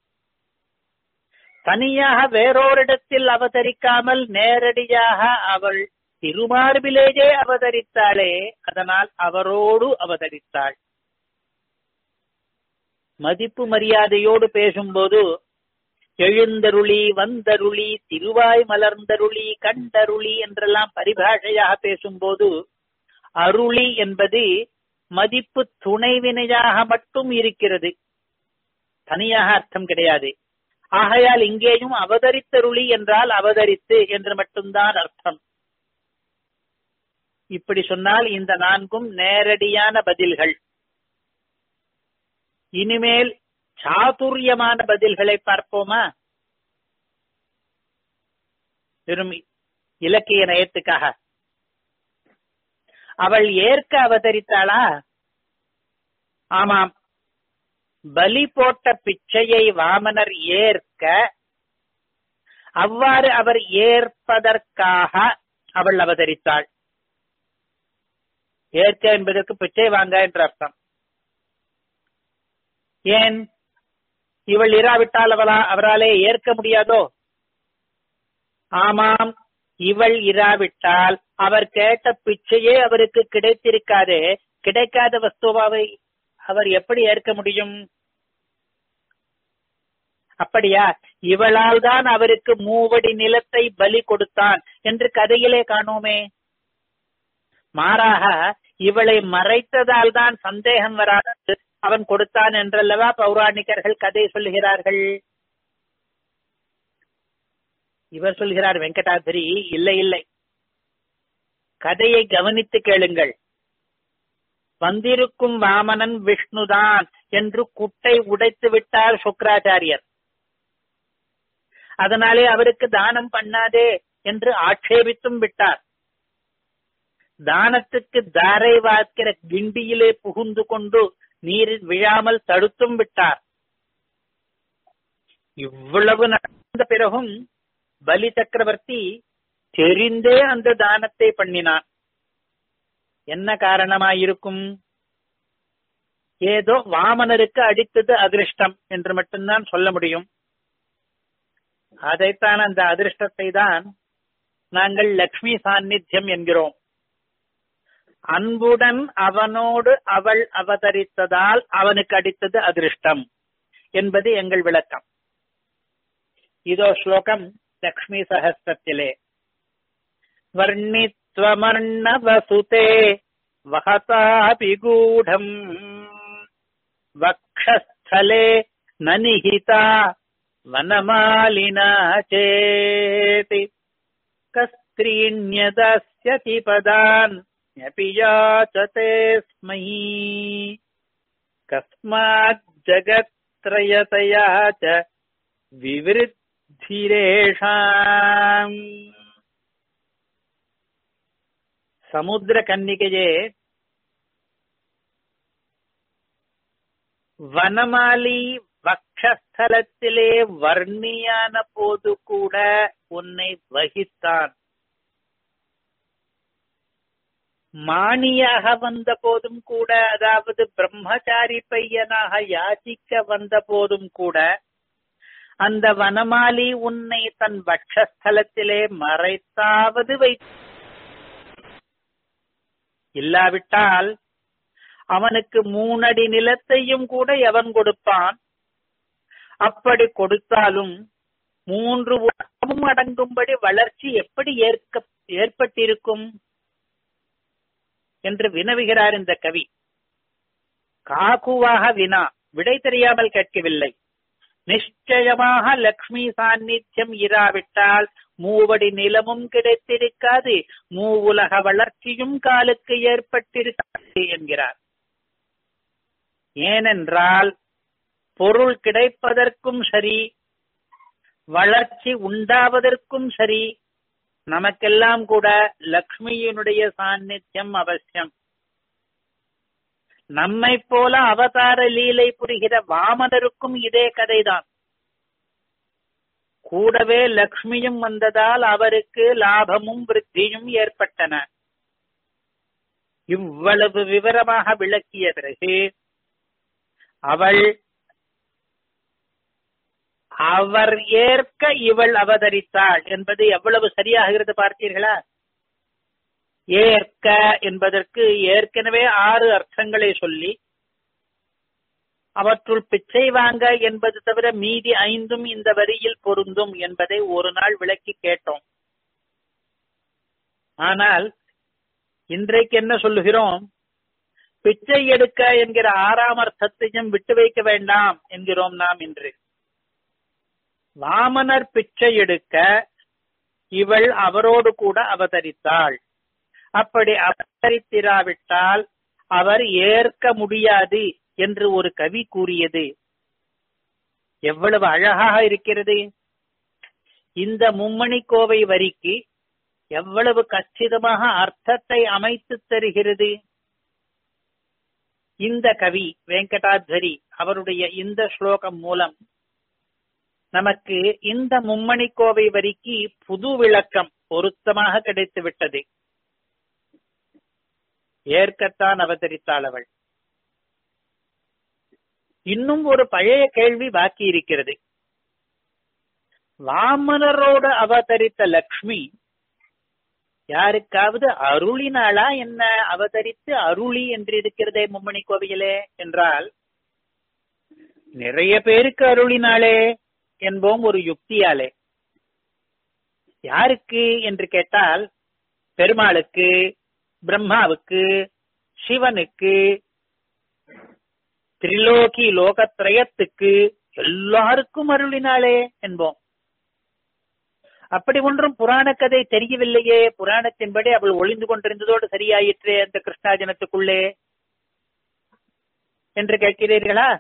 தனியாக வேறோரிடத்தில் அவதரிக்காமல் நேரடியாக அவள் திருமார்பிலேயே அவதரித்தாளே அதனால் அவரோடு அவதரித்தாள் மதிப்பு மரியாதையோடு பேசும்போது எழுந்தருளி வந்தருளி திருவாய் மலர்ந்தருளி கண்டருளி என்றெல்லாம் பரிபாஷையாக பேசும்போது அருளி என்பது மதிப்பு துணைவினையாக மட்டும் இருக்கிறது தனியாக அர்த்தம் கிடையாது ஆகையால் இங்கேயும் அவதரித்தருளி என்றால் அவதரித்து என்று மட்டும்தான் அர்த்தம் இப்படி சொன்னால் இந்த நான்கும் நேரடியான பதில்கள் இனிமேல் சாதுரியமான பதில்களை பார்ப்போமா வெறும் இலக்கிய நயத்துக்காக அவள் ஏற்க அவதரித்தாளா ஆமாம் பலி போட்ட பிச்சையை வாமனர் ஏற்க அவ்வாறு அவர் ஏற்பதற்காக அவள் அவதரித்தாள் ஏற்க என்பதற்கு பிச்சை வாங்க என்ற அர்த்தம் ஏன் இவள் இராவிட்டால் அவளா அவராலே ஏற்க முடியாதோ ஆமாம் இவள் இராவிட்டால் அவர் கேட்ட பிச்சையே அவருக்கு கிடைத்திருக்காதே கிடைக்காத வஸ்துவாவை அவர் எப்படி ஏற்க முடியும் அப்படியா இவளால் தான் அவருக்கு மூவடி நிலத்தை பலி கொடுத்தான் என்று கதையிலே காணோமே மாறாக இவளை மறைத்ததால் தான் சந்தேகம் வராது அவன் கொடுத்தான் என்றல்லவா பௌராணிகர்கள் கதை சொல்லுகிறார்கள் இவர் சொல்கிறார் வெங்கடாதிரி இல்லை இல்லை கதையை கவனித்து கேளுங்கள் வந்திருக்கும் வாமனன் விஷ்ணுதான் என்று குட்டை உடைத்து விட்டார் சுக்கராச்சாரியர் அதனாலே அவருக்கு தானம் பண்ணாதே என்று ஆட்சேபித்தும் விட்டார் தானத்துக்கு தாரை வார்க்கிற கிண்டியிலே புகுந்து கொண்டு நீரில் விழாமல் தடுத்தும் விட்டார் இவ்வளவு நடந்த பிறகும் பலி சக்கரவர்த்தி தெரிந்தே அந்த தானத்தை பண்ணினான் என்ன காரணமாயிருக்கும் ஏதோ வாமனருக்கு அடித்தது அதிர்ஷ்டம் என்று மட்டும்தான் சொல்ல முடியும் அதைத்தான் அந்த அதிர்ஷ்டத்தை தான் நாங்கள் லக்ஷ்மி சாநித்தியம் என்கிறோம் அன்புடன் அவனோடு அவள் அவதரித்ததால் அவனுக்கு அடித்தது அதிர்ஷ்டம் என்பது எங்கள் விளக்கம் இதோ ஸ்லோகம் லக்ஷ்மி சகஸ்திரத்திலே வர்ணித்வமர்ணவசுதே வகதாபி கூடம் வக்ஷஸ்தலே நனிஹிதா வனமாலினா சேதி கஸ்திரீண்யதாஸ்யதி பதான் न्यपि याचते स्मै कस्मात् जगत्त्रयतया च विवृद्धिरेषाम् சமுத்திரகன்னிகையே வனமாலி வக்ஷஸ்தலத்திலே வர்ணியான போது கூட உன்னை வகித்தான் மாணியாக வந்த போதும் கூட அதாவது பிரம்மச்சாரி பையனாக யாசிக்க வந்த போதும் கூட அந்த வனமாலி உன்னை தன் வட்சஸ்தலத்திலே மறைத்தாவது வை இல்லாவிட்டால் அவனுக்கு மூணடி நிலத்தையும் கூட எவன் கொடுப்பான் அப்படி கொடுத்தாலும் மூன்று உலகமும் அடங்கும்படி வளர்ச்சி எப்படி ஏற்க ஏற்பட்டிருக்கும் என்று வினவுகிறார் இந்த கவி காகுவாக வினா விடை தெரியாமல் கேட்கவில்லை நிச்சயமாக லக்ஷ்மி சாநித்தியம் இராவிட்டால் மூவடி நிலமும் கிடைத்திருக்காது மூ உலக வளர்ச்சியும் காலுக்கு ஏற்பட்டிருக்காது என்கிறார் ஏனென்றால் பொருள் கிடைப்பதற்கும் சரி வளர்ச்சி உண்டாவதற்கும் சரி நமக்கெல்லாம் கூட லக்ஷ்மியினுடைய சாநித்தியம் அவசியம் நம்மை போல அவதார லீலை புரிகிற வாமனருக்கும் இதே கதைதான் கூடவே லக்ஷ்மியும் வந்ததால் அவருக்கு லாபமும் விருத்தியும் ஏற்பட்டன இவ்வளவு விவரமாக விளக்கிய பிறகு அவள் அவர் ஏற்க இவள் அவதரித்தாள் என்பது எவ்வளவு சரியாகிறது பார்த்தீர்களா ஏற்க என்பதற்கு ஏற்கனவே ஆறு அர்த்தங்களை சொல்லி அவற்றுள் பிச்சை வாங்க என்பது தவிர மீதி ஐந்தும் இந்த வரியில் பொருந்தும் என்பதை ஒரு நாள் விளக்கி கேட்டோம் ஆனால் இன்றைக்கு என்ன சொல்லுகிறோம் பிச்சை எடுக்க என்கிற ஆறாம் அர்த்தத்தையும் விட்டு வைக்க வேண்டாம் என்கிறோம் நாம் இன்று வாமனர் பிச்சை எடுக்க இவள் அவரோடு கூட அவதரித்தாள் அப்படி அவதரித்திராவிட்டால் அவர் ஏற்க முடியாது என்று ஒரு கவி கூறியது எவ்வளவு அழகாக இருக்கிறது இந்த மும்மணி கோவை வரிக்கு எவ்வளவு கச்சிதமாக அர்த்தத்தை அமைத்து தருகிறது இந்த கவி வெங்கடாத்வரி அவருடைய இந்த ஸ்லோகம் மூலம் நமக்கு இந்த மும்மணி கோவை வரிக்கு புது விளக்கம் பொருத்தமாக கிடைத்து விட்டது ஏற்கத்தான் அவதரித்தாள் அவள் இன்னும் ஒரு பழைய கேள்வி பாக்கி இருக்கிறது வாமனரோடு அவதரித்த லக்ஷ்மி யாருக்காவது அருளினாளா என்ன அவதரித்து அருளி என்று இருக்கிறதே மும்மணி கோவிலே என்றால் நிறைய பேருக்கு அருளினாளே என்போம் ஒரு யுக்தியாலே யாருக்கு என்று கேட்டால் பெருமாளுக்கு பிரம்மாவுக்கு சிவனுக்கு திரிலோகி லோகத்ரயத்துக்கு எல்லாருக்கும் அருளினாளே என்போம் அப்படி ஒன்றும் புராண கதை தெரியவில்லையே புராணத்தின்படி அவள் ஒளிந்து கொண்டிருந்ததோடு சரியாயிற்றே அந்த கிருஷ்ணாஜனத்துக்குள்ளே என்று கேட்கிறீர்களா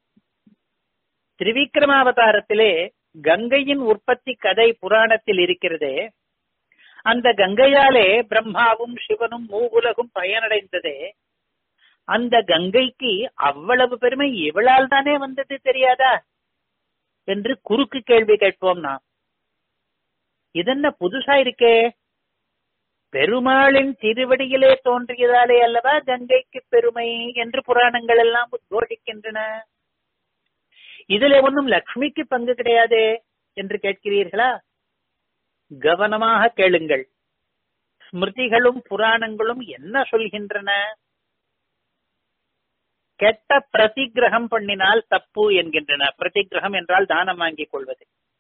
திரிவிக்ரமாவதாரத்திலே கங்கையின் உற்பத்தி கதை புராணத்தில் இருக்கிறதே அந்த கங்கையாலே பிரம்மாவும் சிவனும் மூவுலகும் பயனடைந்ததே அந்த கங்கைக்கு அவ்வளவு பெருமை இவளால் தானே வந்தது தெரியாதா என்று குறுக்கு கேள்வி கேட்போம் நாம் இதென்ன புதுசா இருக்கே பெருமாளின் திருவடியிலே தோன்றியதாலே அல்லவா கங்கைக்கு பெருமை என்று புராணங்கள் எல்லாம் உத்கோஷிக்கின்றன இதுல ஒன்றும் லக்ஷ்மிக்கு பங்கு கிடையாதே என்று கேட்கிறீர்களா கவனமாக கேளுங்கள் ஸ்மிருதிகளும் புராணங்களும் என்ன சொல்கின்றன கெட்ட பிரதிகிரகம் பண்ணினால் தப்பு என்கின்றன பிரதிகிரகம் என்றால் தானம் வாங்கிக் கொள்வது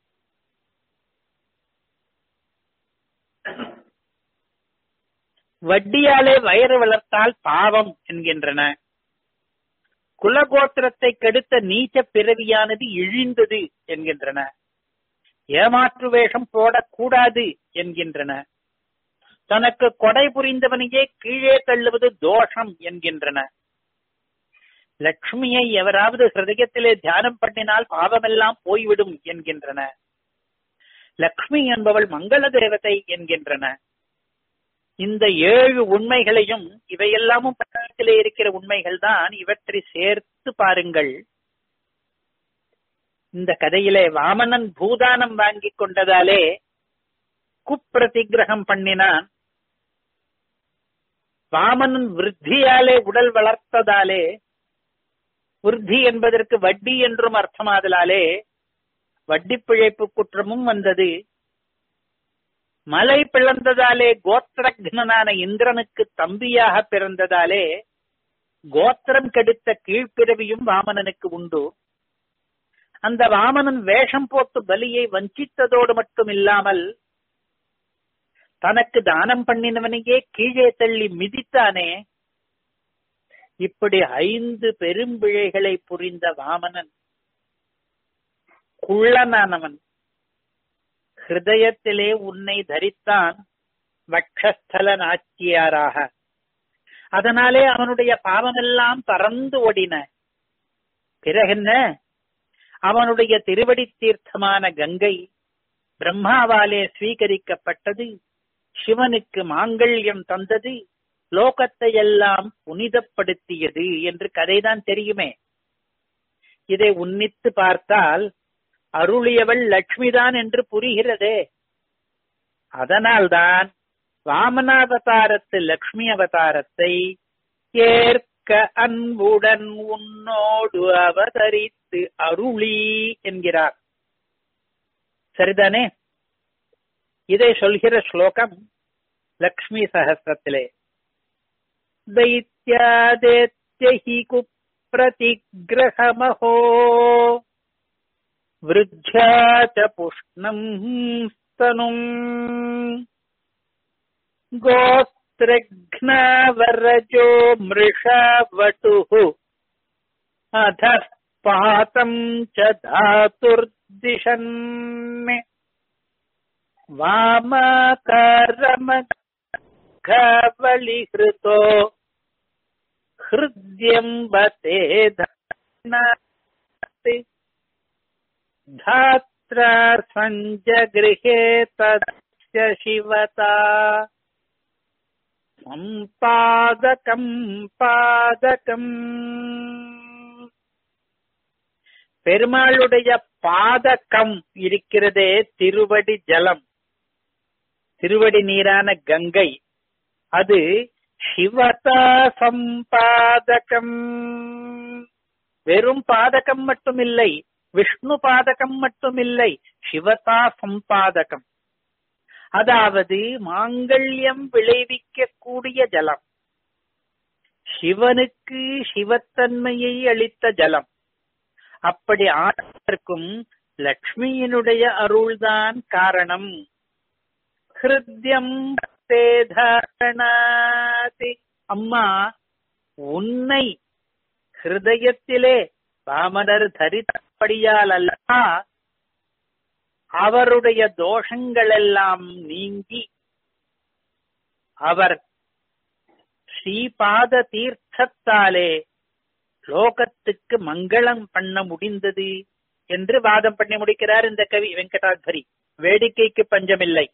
வட்டியாலே வயிறு வளர்த்தால் பாவம் என்கின்றன குலகோத்திரத்தை கெடுத்த நீச்ச பிறவியானது இழிந்தது என்கின்றன ஏமாற்று வேஷம் போடக்கூடாது என்கின்றன தனக்கு கொடை புரிந்தவனையே கீழே தள்ளுவது தோஷம் என்கின்றன லக்ஷ்மியை எவராவது ஹிருதயத்திலே தியானம் பண்ணினால் பாவமெல்லாம் போய்விடும் என்கின்றன லக்ஷ்மி என்பவள் மங்கள தேவதை என்கின்றன இந்த ஏழு உண்மைகளையும் இவையெல்லாமும் பட்டணத்திலே இருக்கிற உண்மைகள் தான் இவற்றை சேர்த்து பாருங்கள் இந்த கதையிலே வாமனன் பூதானம் வாங்கி கொண்டதாலே குப்பிரதிகிரகம் பண்ணினான் வாமனன் விருத்தியாலே உடல் வளர்த்ததாலே விருத்தி என்பதற்கு வட்டி என்றும் அர்த்தமாதலாலே வட்டி பிழைப்பு குற்றமும் வந்தது மலை பிளந்ததாலே கோத்திரக்னனான இந்திரனுக்கு தம்பியாக பிறந்ததாலே கோத்திரம் கெடுத்த கீழ்ப்பிறவியும் வாமனனுக்கு உண்டு அந்த வாமனன் வேஷம் போட்டு பலியை வஞ்சித்ததோடு மட்டும் இல்லாமல் தனக்கு தானம் பண்ணினவனையே கீழே தள்ளி மிதித்தானே இப்படி ஐந்து பெரும்பிழைகளை புரிந்த வாமனன் குள்ளனானவன் ஹிருதயத்திலே உன்னை தரித்தான் வட்சஸ்தல நாச்சியாராக அதனாலே அவனுடைய பாவமெல்லாம் பறந்து ஓடின பிறகென்ன அவனுடைய திருவடி தீர்த்தமான கங்கை பிரம்மாவாலே ஸ்வீகரிக்கப்பட்டது சிவனுக்கு மாங்கல்யம் தந்தது லோகத்தை எல்லாம் புனிதப்படுத்தியது என்று கதைதான் தெரியுமே இதை உன்னித்து பார்த்தால் அருளியவள் லட்சுமிதான் என்று புரிகிறதே அதனால்தான் வாமனாவதாரத்து லக்ஷ்மி அவதாரத்தை ஏற்க அன்புடன் உன்னோடு அவதரித்து அருளி என்கிறார் சரிதானே இதை சொல்கிற ஸ்லோகம் லக்ஷ்மி சகசிரத்திலே दैत्यादेत्य हि प्रतिग्रहमहो वृद्ध्या च पुष्णम् स्तनुम् गोस्त्रघ्नवरजो मृषवटुः अधः पातम् च धातुर्दिशन् वामकरमघवलिहृतो हृद्यम्बते धनाति धात्रा सञ्जगृहे तस्य शिवता सम्पादकम् பாதகம் பெருமாளுடைய பாதகம் இருக்கிறதே திருவடி ஜலம் திருவடி நீரான கங்கை அது சிவதா சம்பாதகம் வெறும் பாதகம் மட்டுமில்லை விஷ்ணு பாதகம் மட்டுமில்லை சிவதா சம்பாதகம் அதாவது மாங்கல்யம் விளைவிக்க கூடிய ஜலம் சிவனுக்கு சிவத்தன்மையை அளித்த ஜலம் அப்படி ஆனதற்கும் லக்ஷ்மியினுடைய அருள்தான் காரணம் ஹிருத்யம் தாரணாதி அம்மா உன்னை ஹிருதயத்திலே பாமனர் தரித்தபடியால் அல்லா அவருடைய தோஷங்களெல்லாம் நீங்கி அவர் ஸ்ரீபாத தீர்த்தத்தாலே லோகத்துக்கு மங்களம் பண்ண முடிந்தது என்று வாதம் பண்ணி முடிக்கிறார் இந்த கவி வெங்கடாத்வரி வேடிக்கைக்கு பஞ்சமில்லை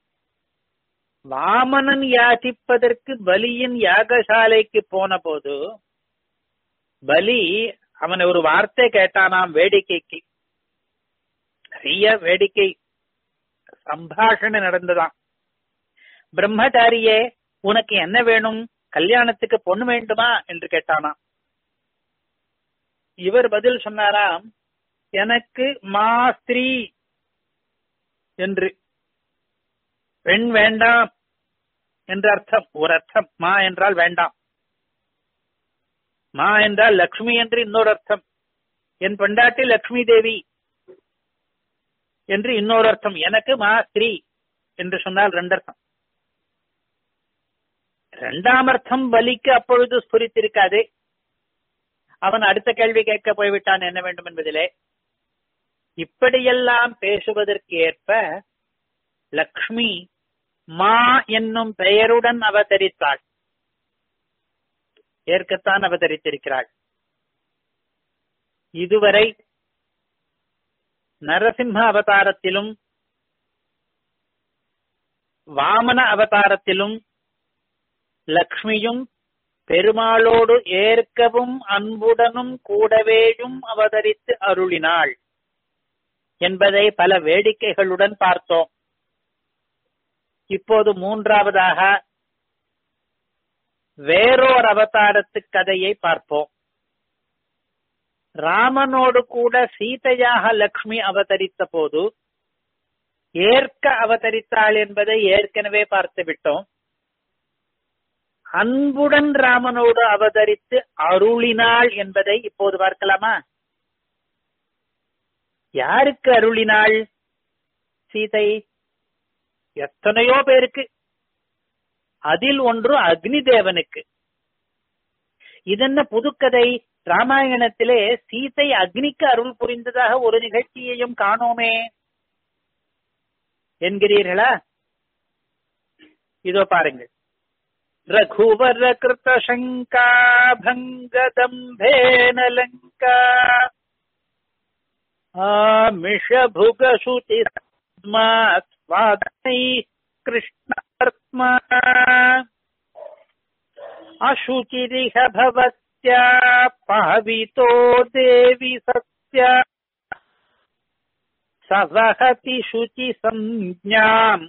வாமனன் யாசிப்பதற்கு பலியின் யாகசாலைக்கு போன போது பலி அவன் ஒரு வார்த்தை கேட்டானாம் வேடிக்கைக்கு நிறைய வேடிக்கை சம்பாஷணை நடந்ததாம் பிரம்மச்சாரியே உனக்கு என்ன வேணும் கல்யாணத்துக்கு பொண்ணு வேண்டுமா என்று கேட்டானாம் இவர் பதில் சொன்னாராம் எனக்கு மாஸ்திரி என்று பெண் வேண்டாம் என்ற அர்த்தம் ஒரு அர்த்தம் மா என்றால் வேண்டாம் மா என்றால் லக்ஷ்மி என்று இன்னொரு அர்த்தம் என் பெண்டாட்டி லக்ஷ்மி தேவி என்று இன்னொரு அர்த்தம் எனக்கு மா ஸ்திரீ என்று சொன்னால் ரெண்டு அர்த்தம் இரண்டாம் அர்த்தம் பலிக்கு அப்பொழுது ஸ்புரித்திருக்காது அவன் அடுத்த கேள்வி கேட்க போய்விட்டான் என்ன வேண்டும் என்பதிலே இப்படியெல்லாம் பேசுவதற்கு ஏற்ப லக்ஷ்மி மா என்னும் பெயருடன் அவதரித்தாள் ஏற்கத்தான் அவதரித்திருக்கிறாள் இதுவரை நரசிம்ம அவதாரத்திலும் வாமன அவதாரத்திலும் லக்ஷ்மியும் பெருமாளோடு ஏற்கவும் அன்புடனும் கூடவேயும் அவதரித்து அருளினாள் என்பதை பல வேடிக்கைகளுடன் பார்த்தோம் இப்போது மூன்றாவதாக வேறோர் அவதாரத்து கதையை பார்ப்போம் ராமனோடு கூட சீதையாக லக்ஷ்மி அவதரித்த போது ஏற்க அவதரித்தாள் என்பதை ஏற்கனவே பார்த்து விட்டோம் அன்புடன் ராமனோடு அவதரித்து அருளினாள் என்பதை இப்போது பார்க்கலாமா யாருக்கு அருளினாள் சீதை எத்தனையோ பேருக்கு அதில் ஒன்று அக்னி தேவனுக்கு இதென்ன புதுக்கதை ராமாயணத்திலே சீதை அக்னிக்கு அருள் புரிந்ததாக ஒரு நிகழ்ச்சியையும் காணோமே என்கிறீர்களா இதோ பாருங்கள் ரகுவர் கிருத சங்கா பங்கதம்பேன லங்கா ஆமிஷபுகசுதி ஸ்வாதை கிருஷ்ணாத்மா அசுச்சிரிஹ பவத்யா பாவிதோ தேவி சத்யா சவஹதி சுச்சி சஞ்ஞாம்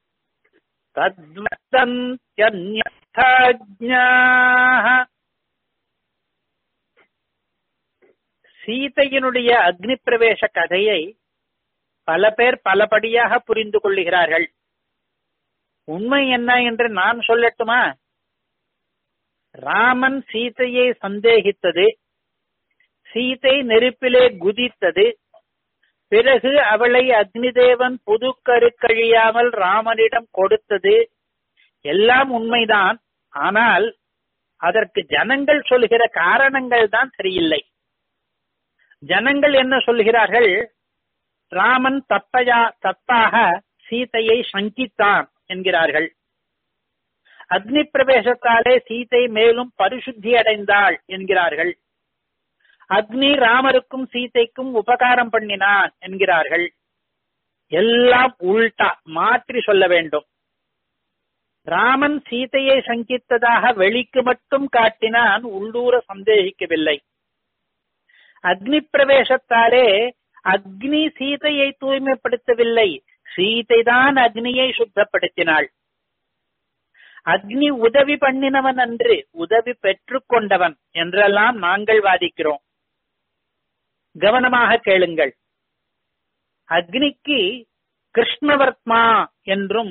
தத்வதன்யன்யதாஜ்ஞாः சீதையினுடைய அக்னி பிரவேச கதையை பல பேர் பலபடியாக புரிந்து கொள்ளுகிறார்கள் உண்மை என்ன என்று நான் சொல்லட்டுமா ராமன் சீதையை சந்தேகித்தது சீதை நெருப்பிலே குதித்தது பிறகு அவளை அக்னிதேவன் புது கருக்கழியாமல் ராமனிடம் கொடுத்தது எல்லாம் உண்மைதான் ஆனால் அதற்கு ஜனங்கள் சொல்கிற காரணங்கள் தான் சரியில்லை ஜனங்கள் என்ன சொல்கிறார்கள் ராமன் தப்பையா தப்பாக சீதையை சங்கித்தான் என்கிறார்கள் அக்னி பிரவேசத்தாலே சீதை மேலும் பரிசுத்தி அடைந்தாள் என்கிறார்கள் அக்னி ராமருக்கும் சீதைக்கும் உபகாரம் பண்ணினான் என்கிறார்கள் எல்லாம் உள்டா மாற்றி சொல்ல வேண்டும் ராமன் சீதையை சங்கித்ததாக வெளிக்கு மட்டும் காட்டினான் உள்ளூர சந்தேகிக்கவில்லை அக்னி பிரவேசத்தாலே அக்னி சீதையை தூய்மைப்படுத்தவில்லை சீதைதான் அக்னியை சுத்தப்படுத்தினாள் அக்னி உதவி பண்ணினவன் அன்று உதவி பெற்றுக் கொண்டவன் என்றெல்லாம் நாங்கள் வாதிக்கிறோம் கவனமாக கேளுங்கள் அக்னிக்கு கிருஷ்ணவர்த்மா என்றும்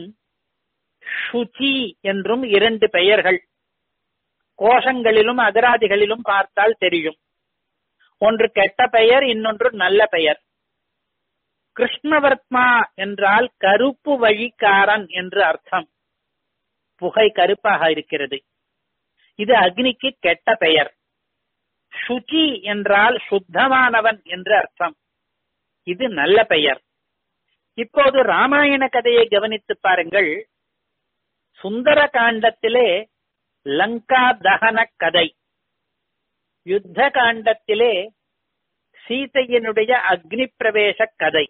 சுச்சி என்றும் இரண்டு பெயர்கள் கோஷங்களிலும் அகராதிகளிலும் பார்த்தால் தெரியும் ஒன்று கெட்ட பெயர் இன்னொன்று நல்ல பெயர் கிருஷ்ணவர்த்மா என்றால் கருப்பு வழிக்காரன் என்று அர்த்தம் புகை கருப்பாக இருக்கிறது இது அக்னிக்கு கெட்ட பெயர் சுச்சி என்றால் சுத்தமானவன் என்று அர்த்தம் இது நல்ல பெயர் இப்போது ராமாயண கதையை கவனித்து பாருங்கள் சுந்தர காண்டத்திலே லங்கா தகன கதை யுத்த காண்டத்திலே சீதையனுடைய அக்னி பிரவேச கதை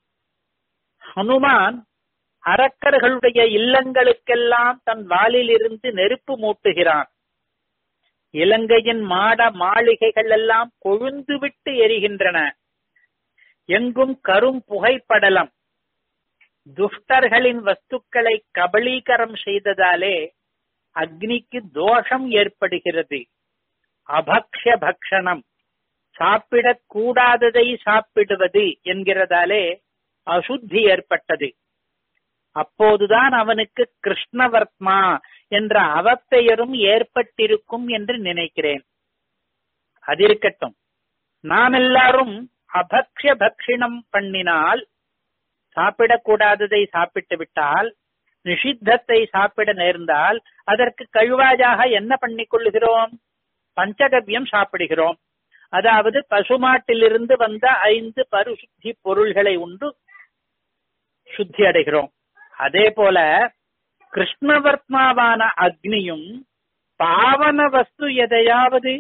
ஹனுமான் அரக்கர்களுடைய இல்லங்களுக்கெல்லாம் தன் வாளில் இருந்து நெருப்பு மூட்டுகிறான் இலங்கையின் மாட மாளிகைகள் எல்லாம் கொழுந்து விட்டு எரிகின்றன எங்கும் கரும் புகைப்படலம் துஷ்டர்களின் வஸ்துக்களை கபலீகரம் செய்ததாலே அக்னிக்கு தோஷம் ஏற்படுகிறது அபக்ஷ பக்ஷணம் சாப்பிடக் கூடாததை சாப்பிடுவது என்கிறதாலே அசுத்தி ஏற்பட்டது அப்போதுதான் அவனுக்கு கிருஷ்ணவர்த்மா என்ற அவப்பெயரும் ஏற்பட்டிருக்கும் என்று நினைக்கிறேன் அதிருக்கட்டும் நாம் எல்லாரும் அபக்ஷ பக்ஷிணம் பண்ணினால் சாப்பிடக்கூடாததை சாப்பிட்டு விட்டால் நிஷித்தத்தை சாப்பிட நேர்ந்தால் அதற்கு கழுவாயாக என்ன பண்ணிக் கொள்ளுகிறோம் பஞ்சகவ்யம் சாப்பிடுகிறோம் அதாவது பசுமாட்டிலிருந்து வந்த ஐந்து பரிசுத்தி பொருள்களை உண்டு சுத்தி அடைகிறோம் அதே போல கிருஷ்ணவர்த்மாவான அக்னியும் பாவன வஸ்து எதையாவது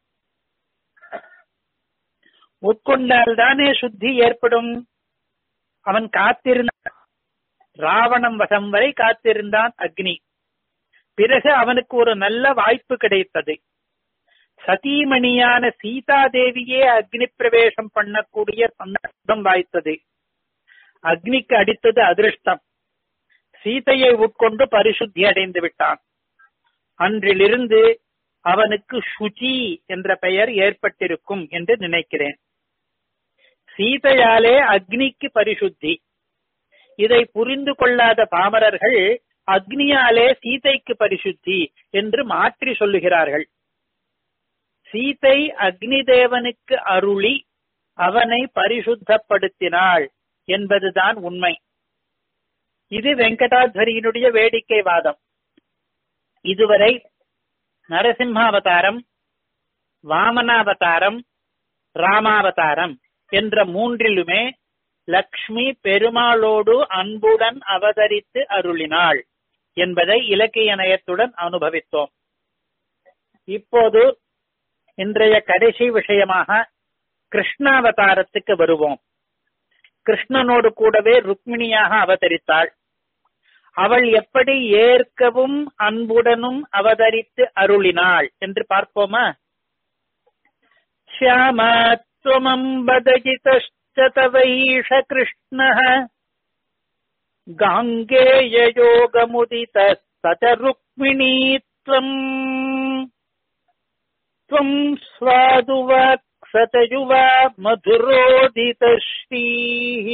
உட்கொண்டால் தானே சுத்தி ஏற்படும் அவன் காத்திருந்த ராவணம் வசம் வரை காத்திருந்தான் அக்னி பிறகு அவனுக்கு ஒரு நல்ல வாய்ப்பு கிடைத்தது சதீமணியான சீதா தேவியே அக்னி பிரவேசம் பண்ணக்கூடிய சந்தர்ப்பம் வாய்த்தது அக்னிக்கு அடித்தது அதிருஷ்டம் சீதையை உட்கொண்டு பரிசுத்தி அடைந்து விட்டான் அன்றிலிருந்து அவனுக்கு சுச்சி என்ற பெயர் ஏற்பட்டிருக்கும் என்று நினைக்கிறேன் சீதையாலே அக்னிக்கு பரிசுத்தி இதை புரிந்து கொள்ளாத பாமரர்கள் அக்னியாலே சீதைக்கு பரிசுத்தி என்று மாற்றி சொல்லுகிறார்கள் சீதை அக்னி தேவனுக்கு அருளி அவனை பரிசுத்தப்படுத்தினாள் என்பதுதான் உண்மை இது வெங்கடாத்வரியினுடைய வேடிக்கை வாதம் இதுவரை நரசிம்மாவதாரம் வாமனாவதாரம் ராமாவதாரம் என்ற மூன்றிலுமே லக்ஷ்மி பெருமாளோடு அன்புடன் அவதரித்து அருளினாள் என்பதை இலக்கிய நயத்துடன் அனுபவித்தோம் இப்போது இன்றைய கடைசி விஷயமாக கிருஷ்ணாவதாரத்துக்கு வருவோம் கிருஷ்ணனோடு கூடவே ருக்மிணியாக அவதரித்தாள் அவள் எப்படி ஏற்கவும் அன்புடனும் அவதரித்து அருளினாள் என்று பார்ப்போமா श्यामात्वमम्बदजितश्च तवैष कृष्णः गाङ्गेययोगमुदितः स च रुक्मिणी त्वम् त्वम् स्वादुवाक्सतयुवा मधुरोदितश्रीः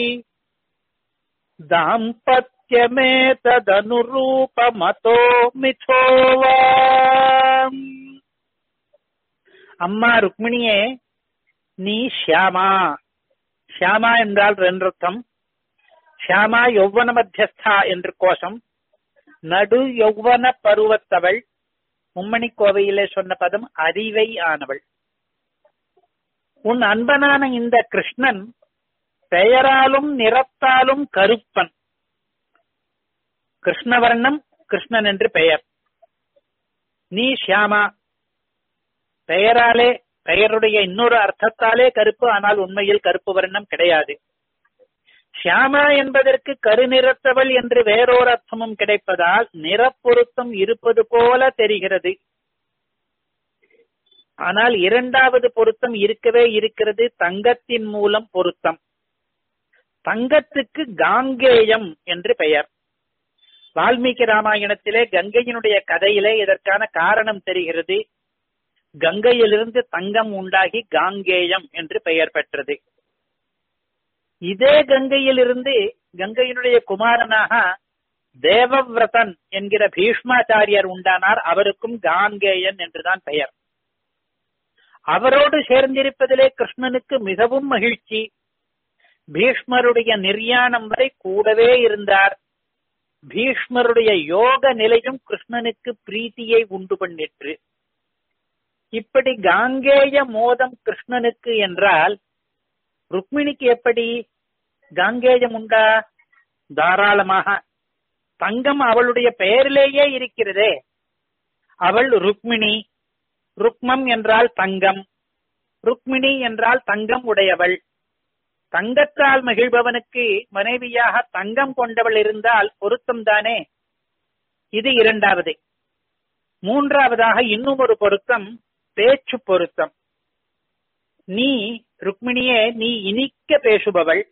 दाम्पत्यमेतदनुरूपमतो मिथो वा அம்மா ருக்மிணியே நீ ஷியாமா ஷியாமா என்றால் ரெண்டு அர்த்தம் ஷியாமா யௌவன மத்தியஸ்தா என்று கோஷம் நடு யௌவன பருவத்தவள் மும்மணி கோவையிலே சொன்ன பதம் அறிவை ஆனவள் உன் அன்பனான இந்த கிருஷ்ணன் பெயராலும் நிறத்தாலும் கருப்பன் கிருஷ்ணவர்ணம் கிருஷ்ணன் என்று பெயர் நீ ஷியாமா பெயராலே பெயருடைய இன்னொரு அர்த்தத்தாலே கருப்பு ஆனால் உண்மையில் கருப்பு வர்ணம் கிடையாது ஷியாமா என்பதற்கு கருநிறத்தவள் என்று வேறொரு அர்த்தமும் கிடைப்பதால் நிறப்பொருத்தம் இருப்பது போல தெரிகிறது ஆனால் இரண்டாவது பொருத்தம் இருக்கவே இருக்கிறது தங்கத்தின் மூலம் பொருத்தம் தங்கத்துக்கு காங்கேயம் என்று பெயர் வால்மீகி ராமாயணத்திலே கங்கையினுடைய கதையிலே இதற்கான காரணம் தெரிகிறது கங்கையிலிருந்து தங்கம் உண்டாகி காங்கேயம் என்று பெயர் பெற்றது இதே கங்கையிலிருந்து கங்கையினுடைய குமாரனாக தேவவிரதன் என்கிற பீஷ்மாச்சாரியர் உண்டானார் அவருக்கும் காங்கேயன் என்றுதான் பெயர் அவரோடு சேர்ந்திருப்பதிலே கிருஷ்ணனுக்கு மிகவும் மகிழ்ச்சி பீஷ்மருடைய நிர்யாணம் வரை கூடவே இருந்தார் பீஷ்மருடைய யோக நிலையும் கிருஷ்ணனுக்கு பிரீத்தியை உண்டு பண்ணிற்று இப்படி காங்கேய மோதம் கிருஷ்ணனுக்கு என்றால் ருக்மிணிக்கு எப்படி காங்கேயம் உண்டா தாராளமாக தங்கம் அவளுடைய பெயரிலேயே இருக்கிறதே அவள் ருக்மிணி ருக்மம் என்றால் தங்கம் ருக்மிணி என்றால் தங்கம் உடையவள் தங்கத்தால் மகிழ்பவனுக்கு மனைவியாக தங்கம் கொண்டவள் இருந்தால் பொருத்தம் தானே இது இரண்டாவது மூன்றாவதாக இன்னும் ஒரு பொருத்தம் பேச்சு பொருத்தம் நீ ருக்மிணியே நீ இனிக்க பேசுபவள்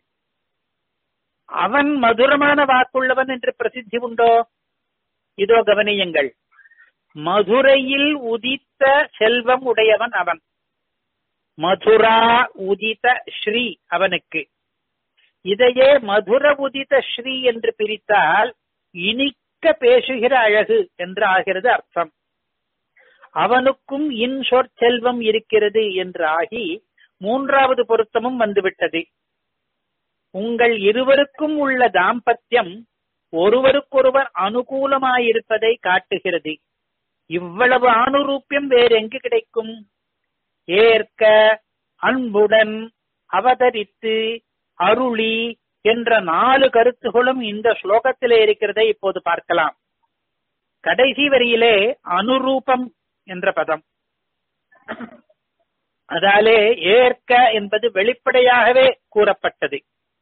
அவன் மதுரமான வாக்குள்ளவன் என்று பிரசித்தி உண்டோ இதோ கவனியுங்கள் மதுரையில் உதித்த செல்வம் உடையவன் அவன் மதுரா உதித ஸ்ரீ அவனுக்கு இதையே மதுர உதித ஸ்ரீ என்று பிரித்தால் இனிக்க பேசுகிற அழகு என்று ஆகிறது அர்த்தம் அவனுக்கும் இன் சொற்செல்வம் இருக்கிறது என்று ஆகி மூன்றாவது பொருத்தமும் வந்துவிட்டது உங்கள் இருவருக்கும் உள்ள தாம்பத்தியம் ஒருவருக்கொருவர் அனுகூலமாயிருப்பதை காட்டுகிறது இவ்வளவு ஆணுரூப்பியம் வேறெங்கு கிடைக்கும் ஏற்க அன்புடன் அவதரித்து அருளி என்ற நாலு கருத்துகளும் இந்த ஸ்லோகத்திலே இருக்கிறதை இப்போது பார்க்கலாம் கடைசி வரியிலே அனுரூபம் என்ற பதம் அதாலே ஏற்க என்பது வெளிப்படையாகவே கூறப்பட்டது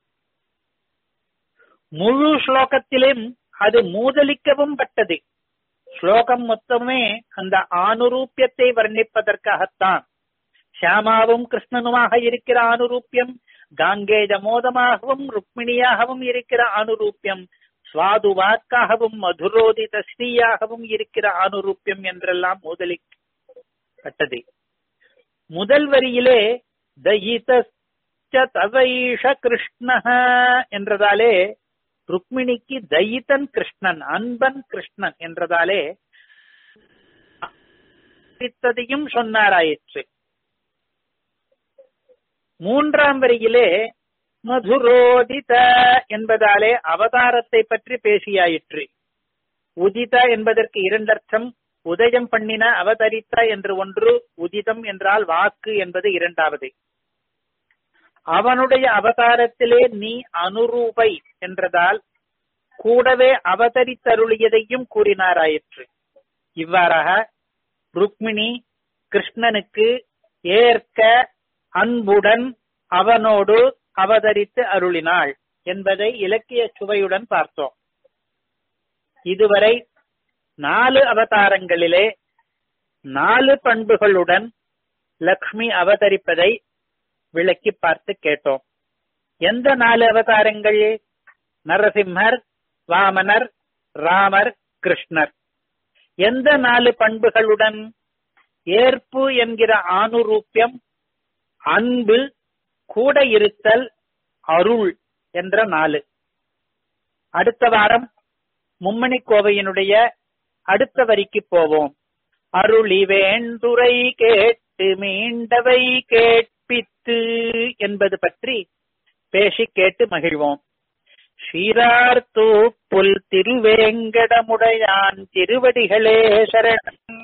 முழு ஸ்லோகத்திலும் அது மூதலிக்கவும் பட்டது ஸ்லோகம் மொத்தமே அந்த ஆணுரூப்பியத்தை வர்ணிப்பதற்காகத்தான் ஷியாமாவும் கிருஷ்ணனுமாக இருக்கிற ஆணுரூப்பியம் காங்கேஜ மோதமாகவும் ருக்மிணியாகவும் இருக்கிற அனுரூப்பியம் சுவாது வாக்காகவும் மதுரோதித ஸ்ரீயாகவும் இருக்கிற அனுரூப்பியம் என்றெல்லாம் முதலிக்கப்பட்டது முதல் வரியிலே தயித தவைஷ கிருஷ்ண என்றதாலே ருக்மிணிக்கு தயிதன் கிருஷ்ணன் அன்பன் கிருஷ்ணன் என்றதாலே தையும் சொன்னாராயிற்று மூன்றாம் வரியிலே மதுரோதித என்பதாலே அவதாரத்தை பற்றி பேசியாயிற்று உதித என்பதற்கு இரண்டர்த்தம் உதயம் பண்ணின அவதரித்த என்று ஒன்று உதிதம் என்றால் வாக்கு என்பது இரண்டாவது அவனுடைய அவதாரத்திலே நீ அனுரூபை என்றதால் கூடவே அவதரித்தருளியதையும் கூறினாராயிற்று இவ்வாறாக ருக்மிணி கிருஷ்ணனுக்கு ஏற்க அன்புடன் அவனோடு அவதரித்து அருளினாள் என்பதை இலக்கிய சுவையுடன் பார்த்தோம் இதுவரை நாலு அவதாரங்களிலே நாலு பண்புகளுடன் லக்ஷ்மி அவதரிப்பதை விளக்கி பார்த்து கேட்டோம் எந்த நாலு அவதாரங்கள் நரசிம்மர் வாமனர் ராமர் கிருஷ்ணர் எந்த நாலு பண்புகளுடன் ஏற்பு என்கிற ஆணுரூப்பியம் அன்பு கூட இருத்தல் அருள் என்ற நாலு அடுத்த வாரம் மும்மணி கோவையினுடைய அடுத்த வரிக்கு போவோம் அருளி வேண்டுரை கேட்டு மீண்டவை கேட்டு கற்பித்து என்பது பற்றி பேசி கேட்டு மகிழ்வோம் ஸ்ரீரார்த்தூ புல் திருவேங்கடமுடையான் திருவடிகளே சரணம்